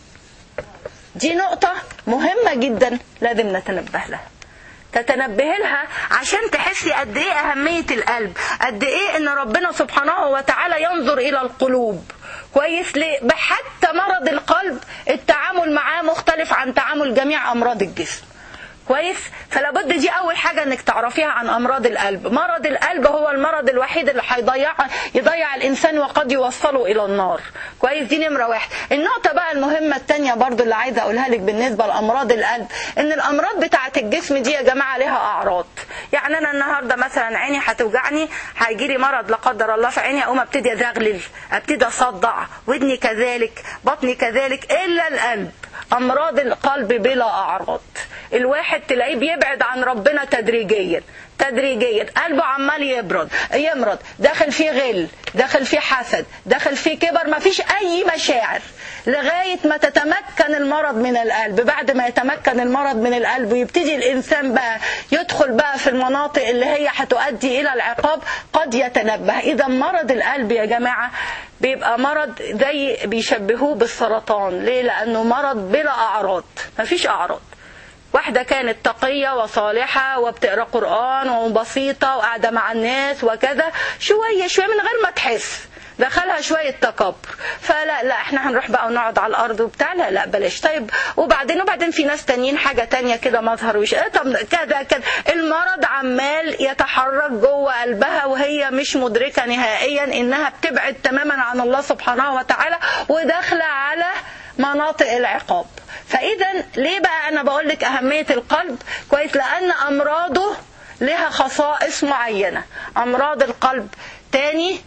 دي نقطة مهمة جدا لازم نتنبه لها تتنبه لها عشان تحسي قد ايه اهمية القلب قد ايه ان ربنا سبحانه وتعالى ينظر الى القلوب كويس ليه حتى مرض القلب التعامل معاه مختلف عن تعامل جميع امراض الجسم كويس فلابد دي اول حاجه انك تعرفيها عن امراض القلب مرض القلب هو المرض الوحيد اللي هيضيع يضيع الانسان وقد يوصله الى النار كويس دي نمره واحد النقطه بقى المهمه الثانيه برضو اللي عايزه اقولها لك بالنسبه لامراض القلب ان الامراض بتاعه الجسم دي يا جماعه لها اعراض يعني انا النهارده مثلا عيني هتوجعني هيجي لي مرض لا قدر الله في عيني اقوم ابتدي ازغلل ابتدي اصدع ودني كذلك بطني كذلك الا القلب امراض القلب بلا اعراض الواحد تلاقيه بيبعد عن ربنا تدريجيا تدريجيا قلبه عمال يبرد يمرض داخل فيه غل داخل فيه حسد داخل فيه كبر ما فيش اي مشاعر لغاية ما تتمكن المرض من القلب بعد ما يتمكن المرض من القلب ويبتدي الإنسان بقى يدخل بقى في المناطق اللي هي هتؤدي إلى العقاب قد يتنبه إذا مرض القلب يا جماعة بيبقى مرض زي بيشبهوه بالسرطان ليه لأنه مرض بلا أعراض مفيش أعراض واحدة كانت تقية وصالحة وبتقرأ قرآن وبسيطة وقاعدة مع الناس وكذا شوية شوية من غير ما تحس دخلها شويه تكبر فلا لا احنا هنروح بقى ونقعد على الارض وبتاع لا لا بلاش طيب وبعدين وبعدين في ناس تانيين حاجه تانية كده مظهر وش اه طب كذا كذا المرض عمال يتحرك جوه قلبها وهي مش مدركه نهائيا انها بتبعد تماما عن الله سبحانه وتعالى وداخله على مناطق العقاب فاذا ليه بقى انا بقول لك اهميه القلب كويس لان امراضه لها خصائص معينه امراض القلب تاني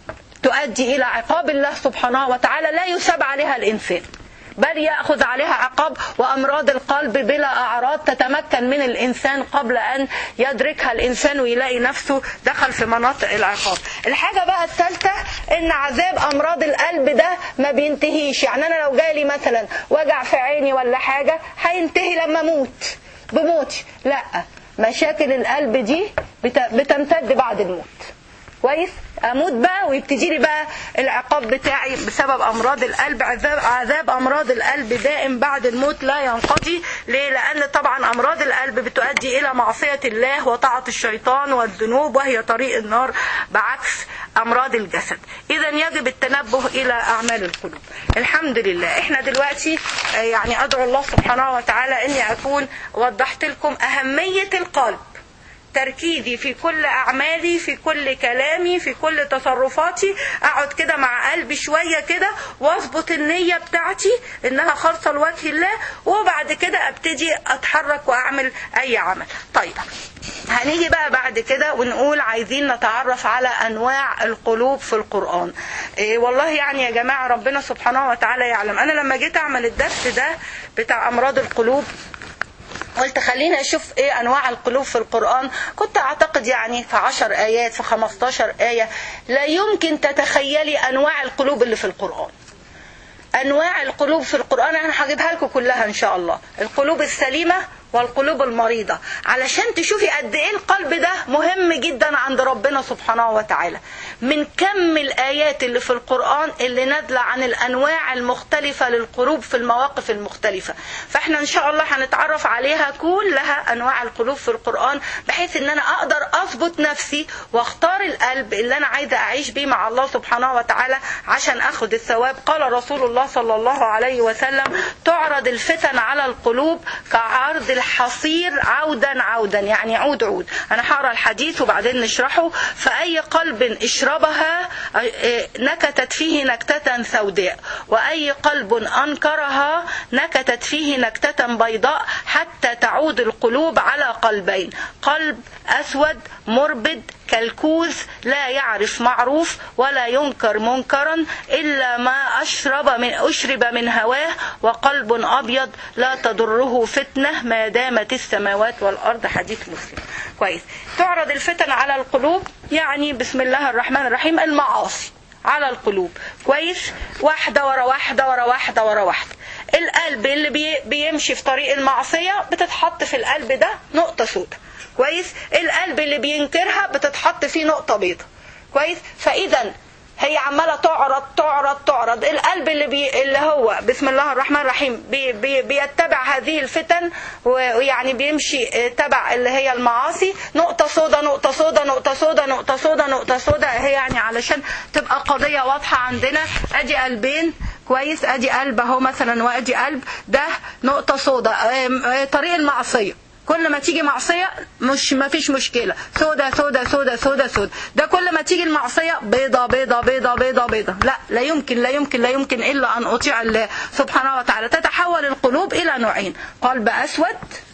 تؤدي الى عقاب الله سبحانه وتعالى لا يثاب عليها الانسان بل ياخذ عليها عقاب وامراض القلب بلا اعراض تتمكن من الانسان قبل ان يدركها الانسان ويلاقي نفسه دخل في مناطق العقاب. الحاجه بقى الثالثه ان عذاب امراض القلب ده ما بينتهيش، يعني انا لو جالي مثلا وجع في عيني ولا حاجه هينتهي لما اموت بموتي، لا مشاكل القلب دي بتمتد بعد الموت. كويس اموت بقى ويبتدي لي بقى العقاب بتاعي بسبب امراض القلب عذاب عذاب امراض القلب دائم بعد الموت لا ينقضي ليه لان طبعا امراض القلب بتؤدي الى معصيه الله وطاعه الشيطان والذنوب وهي طريق النار بعكس امراض الجسد اذا يجب التنبه الى اعمال القلوب الحمد لله احنا دلوقتي يعني ادعو الله سبحانه وتعالى اني اكون وضحت لكم اهميه القلب تركيزي في كل اعمالي في كل كلامي في كل تصرفاتي اقعد كده مع قلبي شويه كده واظبط النيه بتاعتي انها خالصه لوجه الله وبعد كده ابتدي اتحرك واعمل اي عمل طيب هنيجي بقى بعد كده ونقول عايزين نتعرف على انواع القلوب في القران إيه والله يعني يا جماعه ربنا سبحانه وتعالى يعلم انا لما جيت اعمل الدرس ده بتاع امراض القلوب قلت خليني اشوف ايه انواع القلوب في القرآن كنت اعتقد يعني في عشر ايات في خمستاشر اية لا يمكن تتخيلي انواع القلوب اللي في القرآن انواع القلوب في القرآن انا هجيبها لكم كلها ان شاء الله القلوب السليمة والقلوب المريضة علشان تشوفي قد ايه القلب ده مهم جدا عند ربنا سبحانه وتعالى من كم الآيات اللي في القرآن اللي نازلة عن الأنواع المختلفة للقلوب في المواقف المختلفة فاحنا إن شاء الله هنتعرف عليها كلها أنواع القلوب في القرآن بحيث إن أنا أقدر أضبط نفسي واختار القلب اللي أنا عايزة أعيش بيه مع الله سبحانه وتعالى عشان أخد الثواب قال رسول الله صلى الله عليه وسلم تعرض الفتن على القلوب كعرض الحصير عودا عودا يعني عود عود أنا هقرا الحديث وبعدين نشرحه فأي قلب اشربها نكتت فيه نكتة سوداء وأي قلب أنكرها نكتت فيه نكتة بيضاء حتى تعود القلوب على قلبين قلب أسود مربد كالكوز لا يعرف معروف ولا ينكر منكرا إلا ما أشرب من أشرب من هواه وقلب أبيض لا تضره فتنة ما دامت السماوات والأرض حديث مسلم كويس تعرض الفتن على القلوب يعني بسم الله الرحمن الرحيم المعاصي على القلوب كويس واحدة ورا واحدة ورا واحدة ورا واحدة القلب اللي بي بيمشي في طريق المعصية بتتحط في القلب ده نقطة سوداء كويس القلب اللي بينكرها بتتحط فيه نقطة بيضاء كويس فإذا هي عماله تعرض تعرض تعرض القلب اللي بي اللي هو بسم الله الرحمن الرحيم بي بي بيتبع هذه الفتن ويعني بيمشي تبع اللي هي المعاصي نقطه سودا نقطه سودا نقطه سودا نقطه سودا نقطه سودا هي يعني علشان تبقى قضيه واضحه عندنا ادي قلبين كويس ادي قلب اهو مثلا وادي قلب ده نقطه سودا طريق المعصيه كل ما تيجي معصية مش ما فيش مشكلة سودة سودة سودة سودة سودة ده كل ما تيجي المعصية بيضة بيضة بيضة بيضة بيضة لا لا يمكن لا يمكن لا يمكن إلا أن أطيع الله سبحانه وتعالى تتحول القلوب إلى نوعين قلب أسود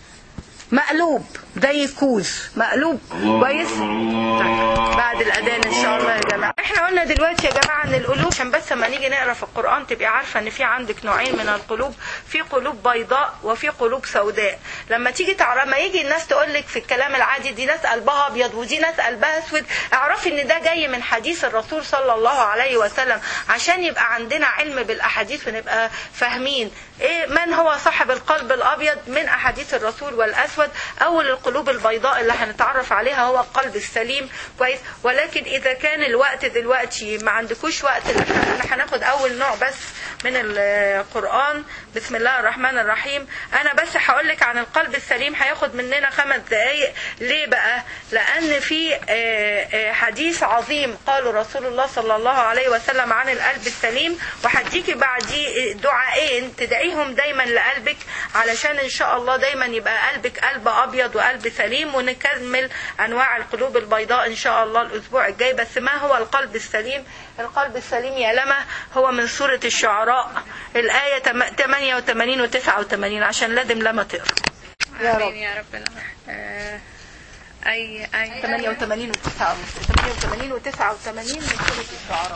مقلوب زي الكوز مقلوب كويس طيب بعد الاذان ان شاء الله يا جماعه احنا قلنا دلوقتي يا جماعه ان القلوب عشان بس لما نيجي نقرا في القران تبقي عارفه ان في عندك نوعين من القلوب في قلوب بيضاء وفي قلوب سوداء لما تيجي تعرف ما يجي الناس تقول لك في الكلام العادي دي ناس قلبها ابيض ودي ناس قلبها اسود اعرفي ان ده جاي من حديث الرسول صلى الله عليه وسلم عشان يبقى عندنا علم بالاحاديث ونبقى فاهمين ايه من هو صاحب القلب الابيض من احاديث الرسول والاسود اول القلوب البيضاء اللي هنتعرف عليها هو القلب السليم كويس ولكن اذا كان الوقت دلوقتي ما عندكوش وقت احنا هناخد اول نوع بس من القرآن بسم الله الرحمن الرحيم أنا بس هقول لك عن القلب السليم هياخد مننا خمس دقايق ليه بقى لأن في حديث عظيم قاله رسول الله صلى الله عليه وسلم عن القلب السليم وهديكي بعديه دعائين تدعيهم دايما لقلبك علشان إن شاء الله دايما يبقى قلبك قلب أبيض وقلب سليم ونكمل أنواع القلوب البيضاء إن شاء الله الأسبوع الجاي بس ما هو القلب السليم القلب السليم يا لما هو من سورة الشعراء الآية 88 و 89 عشان لازم لما تقرا يا رب يا رب آه أي أي 88 و 88 و 89 من سورة الشعراء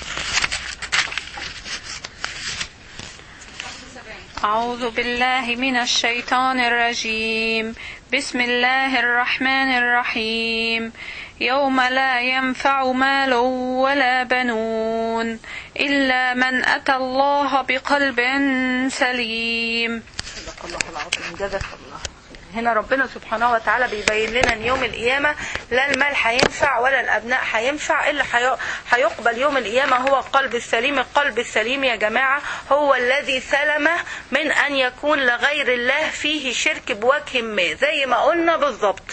أعوذ بالله من الشيطان الرجيم بسم الله الرحمن الرحيم يوم لا ينفع مال ولا بنون إلا من أتى الله بقلب سليم صدق الله العظيم جزاك الله هنا ربنا سبحانه وتعالى بيبين لنا ان يوم القيامه لا المال هينفع ولا الابناء هينفع اللي هيقبل يوم القيامه هو القلب السليم القلب السليم يا جماعه هو الذي سلم من ان يكون لغير الله فيه شرك بوجه ما زي ما قلنا بالظبط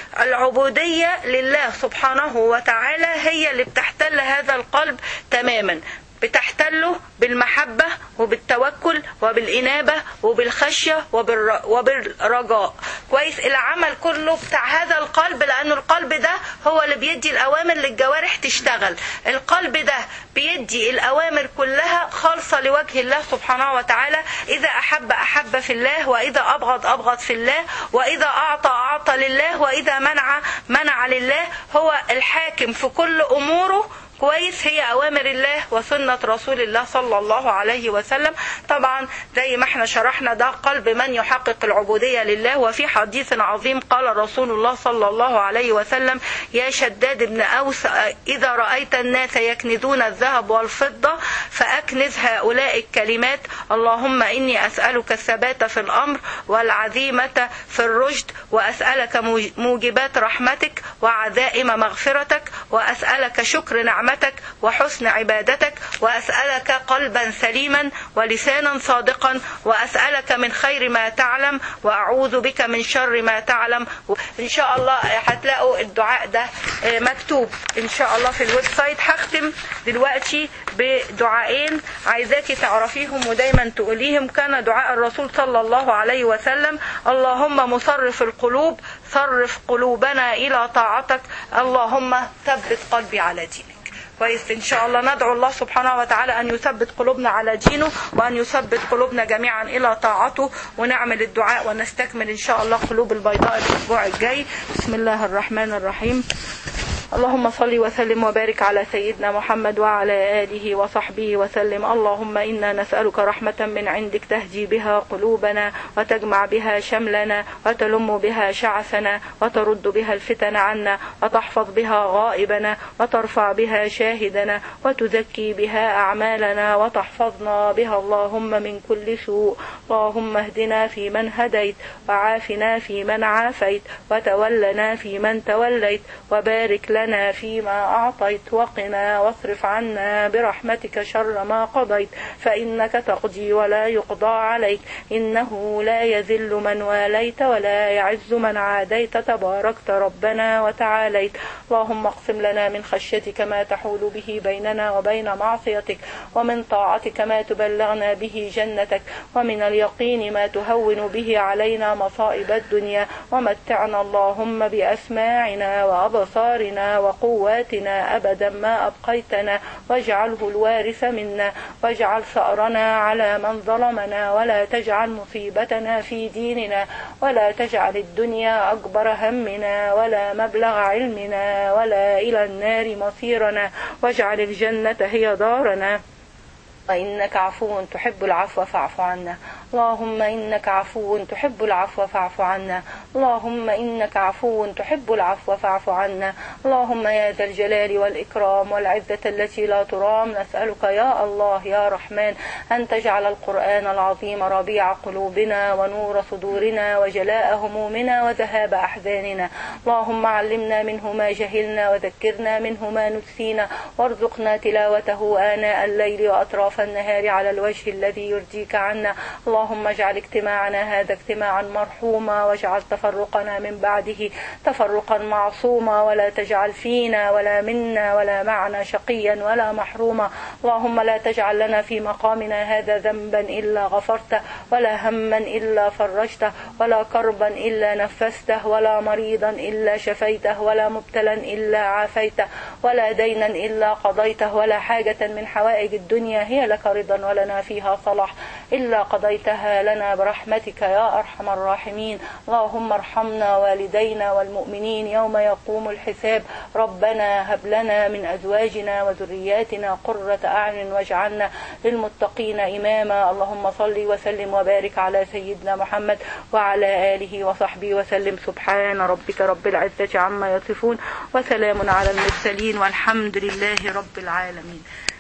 العبوديه لله سبحانه وتعالى هي اللي بتحتل هذا القلب تماما بتحتله بالمحبة وبالتوكل وبالإنابة وبالخشية وبالر... وبالرجاء كويس العمل كله بتاع هذا القلب لأن القلب ده هو اللي بيدي الأوامر للجوارح تشتغل القلب ده بيدي الأوامر كلها خالصة لوجه الله سبحانه وتعالى إذا أحب أحب في الله وإذا أبغض أبغض في الله وإذا أعطى أعطى لله وإذا منع منع لله هو الحاكم في كل أموره كويس هي أوامر الله وسنة رسول الله صلى الله عليه وسلم طبعا زي ما احنا شرحنا ده قلب من يحقق العبودية لله وفي حديث عظيم قال رسول الله صلى الله عليه وسلم يا شداد بن أوس إذا رأيت الناس يكنزون الذهب والفضة فأكنز هؤلاء الكلمات اللهم إني أسألك الثبات في الأمر والعزيمة في الرشد وأسألك موجبات رحمتك وعزائم مغفرتك وأسألك شكر نعمتك نعمتك وحسن عبادتك وأسألك قلبا سليما ولسانا صادقا وأسألك من خير ما تعلم وأعوذ بك من شر ما تعلم إن شاء الله هتلاقوا الدعاء ده مكتوب إن شاء الله في الويب سايت هختم دلوقتي بدعائين عايزاكي تعرفيهم ودايما تقوليهم كان دعاء الرسول صلى الله عليه وسلم اللهم مصرف القلوب صرف قلوبنا إلى طاعتك اللهم ثبت قلبي على دينك كويس ان شاء الله ندعو الله سبحانه وتعالى ان يثبت قلوبنا على دينه وان يثبت قلوبنا جميعا الى طاعته ونعمل الدعاء ونستكمل ان شاء الله قلوب البيضاء الاسبوع الجاي بسم الله الرحمن الرحيم اللهم صل وسلم وبارك على سيدنا محمد وعلى آله وصحبه وسلم اللهم إنا نسألك رحمة من عندك تهدي بها قلوبنا وتجمع بها شملنا وتلم بها شعثنا وترد بها الفتن عنا وتحفظ بها غائبنا وترفع بها شاهدنا وتزكي بها أعمالنا وتحفظنا بها اللهم من كل سوء اللهم اهدنا في من هديت وعافنا في من عافيت وتولنا في من توليت وبارك لنا فيما أعطيت وقنا واصرف عنا برحمتك شر ما قضيت فإنك تقضي ولا يقضى عليك إنه لا يذل من واليت ولا يعز من عاديت تباركت ربنا وتعاليت اللهم اقسم لنا من خشيتك ما تحول به بيننا وبين معصيتك ومن طاعتك ما تبلغنا به جنتك ومن اليقين ما تهون به علينا مصائب الدنيا ومتعنا اللهم بأسماعنا وأبصارنا وقواتنا أبدا ما أبقيتنا واجعله الوارث منا واجعل ثأرنا على من ظلمنا ولا تجعل مصيبتنا في ديننا ولا تجعل الدنيا أكبر همنا ولا مبلغ علمنا ولا إلى النار مصيرنا واجعل الجنة هي دارنا إنك عفو تحب العفو فاعف عنا اللهم إنك عفو تحب العفو فاعف عنا اللهم إنك عفو تحب العفو فاعف عنا اللهم يا ذا الجلال والإكرام والعزة التي لا ترام نسألك يا الله يا رحمن أن تجعل القرآن العظيم ربيع قلوبنا ونور صدورنا وجلاء همومنا وذهاب أحزاننا اللهم علمنا منه ما جهلنا وذكرنا منه ما نسينا وارزقنا تلاوته آناء الليل وأطراف النهار على الوجه الذي يرضيك عنا اللهم اجعل اجتماعنا هذا اجتماعا مرحوما واجعل تفرقنا من بعده تفرقا معصوما ولا تجعل فينا ولا منا ولا معنا شقيا ولا محروما اللهم لا تجعل لنا في مقامنا هذا ذنبا إلا غفرته ولا هما إلا فرجته ولا كربا إلا نفسته ولا مريضا إلا شفيته ولا مبتلا إلا عافيته ولا دينا إلا قضيته ولا حاجة من حوائج الدنيا هي لك رضا ولنا فيها صلاح إلا قضيتها لنا برحمتك يا أرحم الراحمين اللهم ارحمنا والدينا والمؤمنين يوم يقوم الحساب ربنا هب لنا من أزواجنا وذرياتنا قرة أعين واجعلنا للمتقين إماما اللهم صل وسلم وبارك على سيدنا محمد وعلى آله وصحبه وسلم سبحان ربك رب العزة عما يصفون وسلام على المرسلين والحمد لله رب العالمين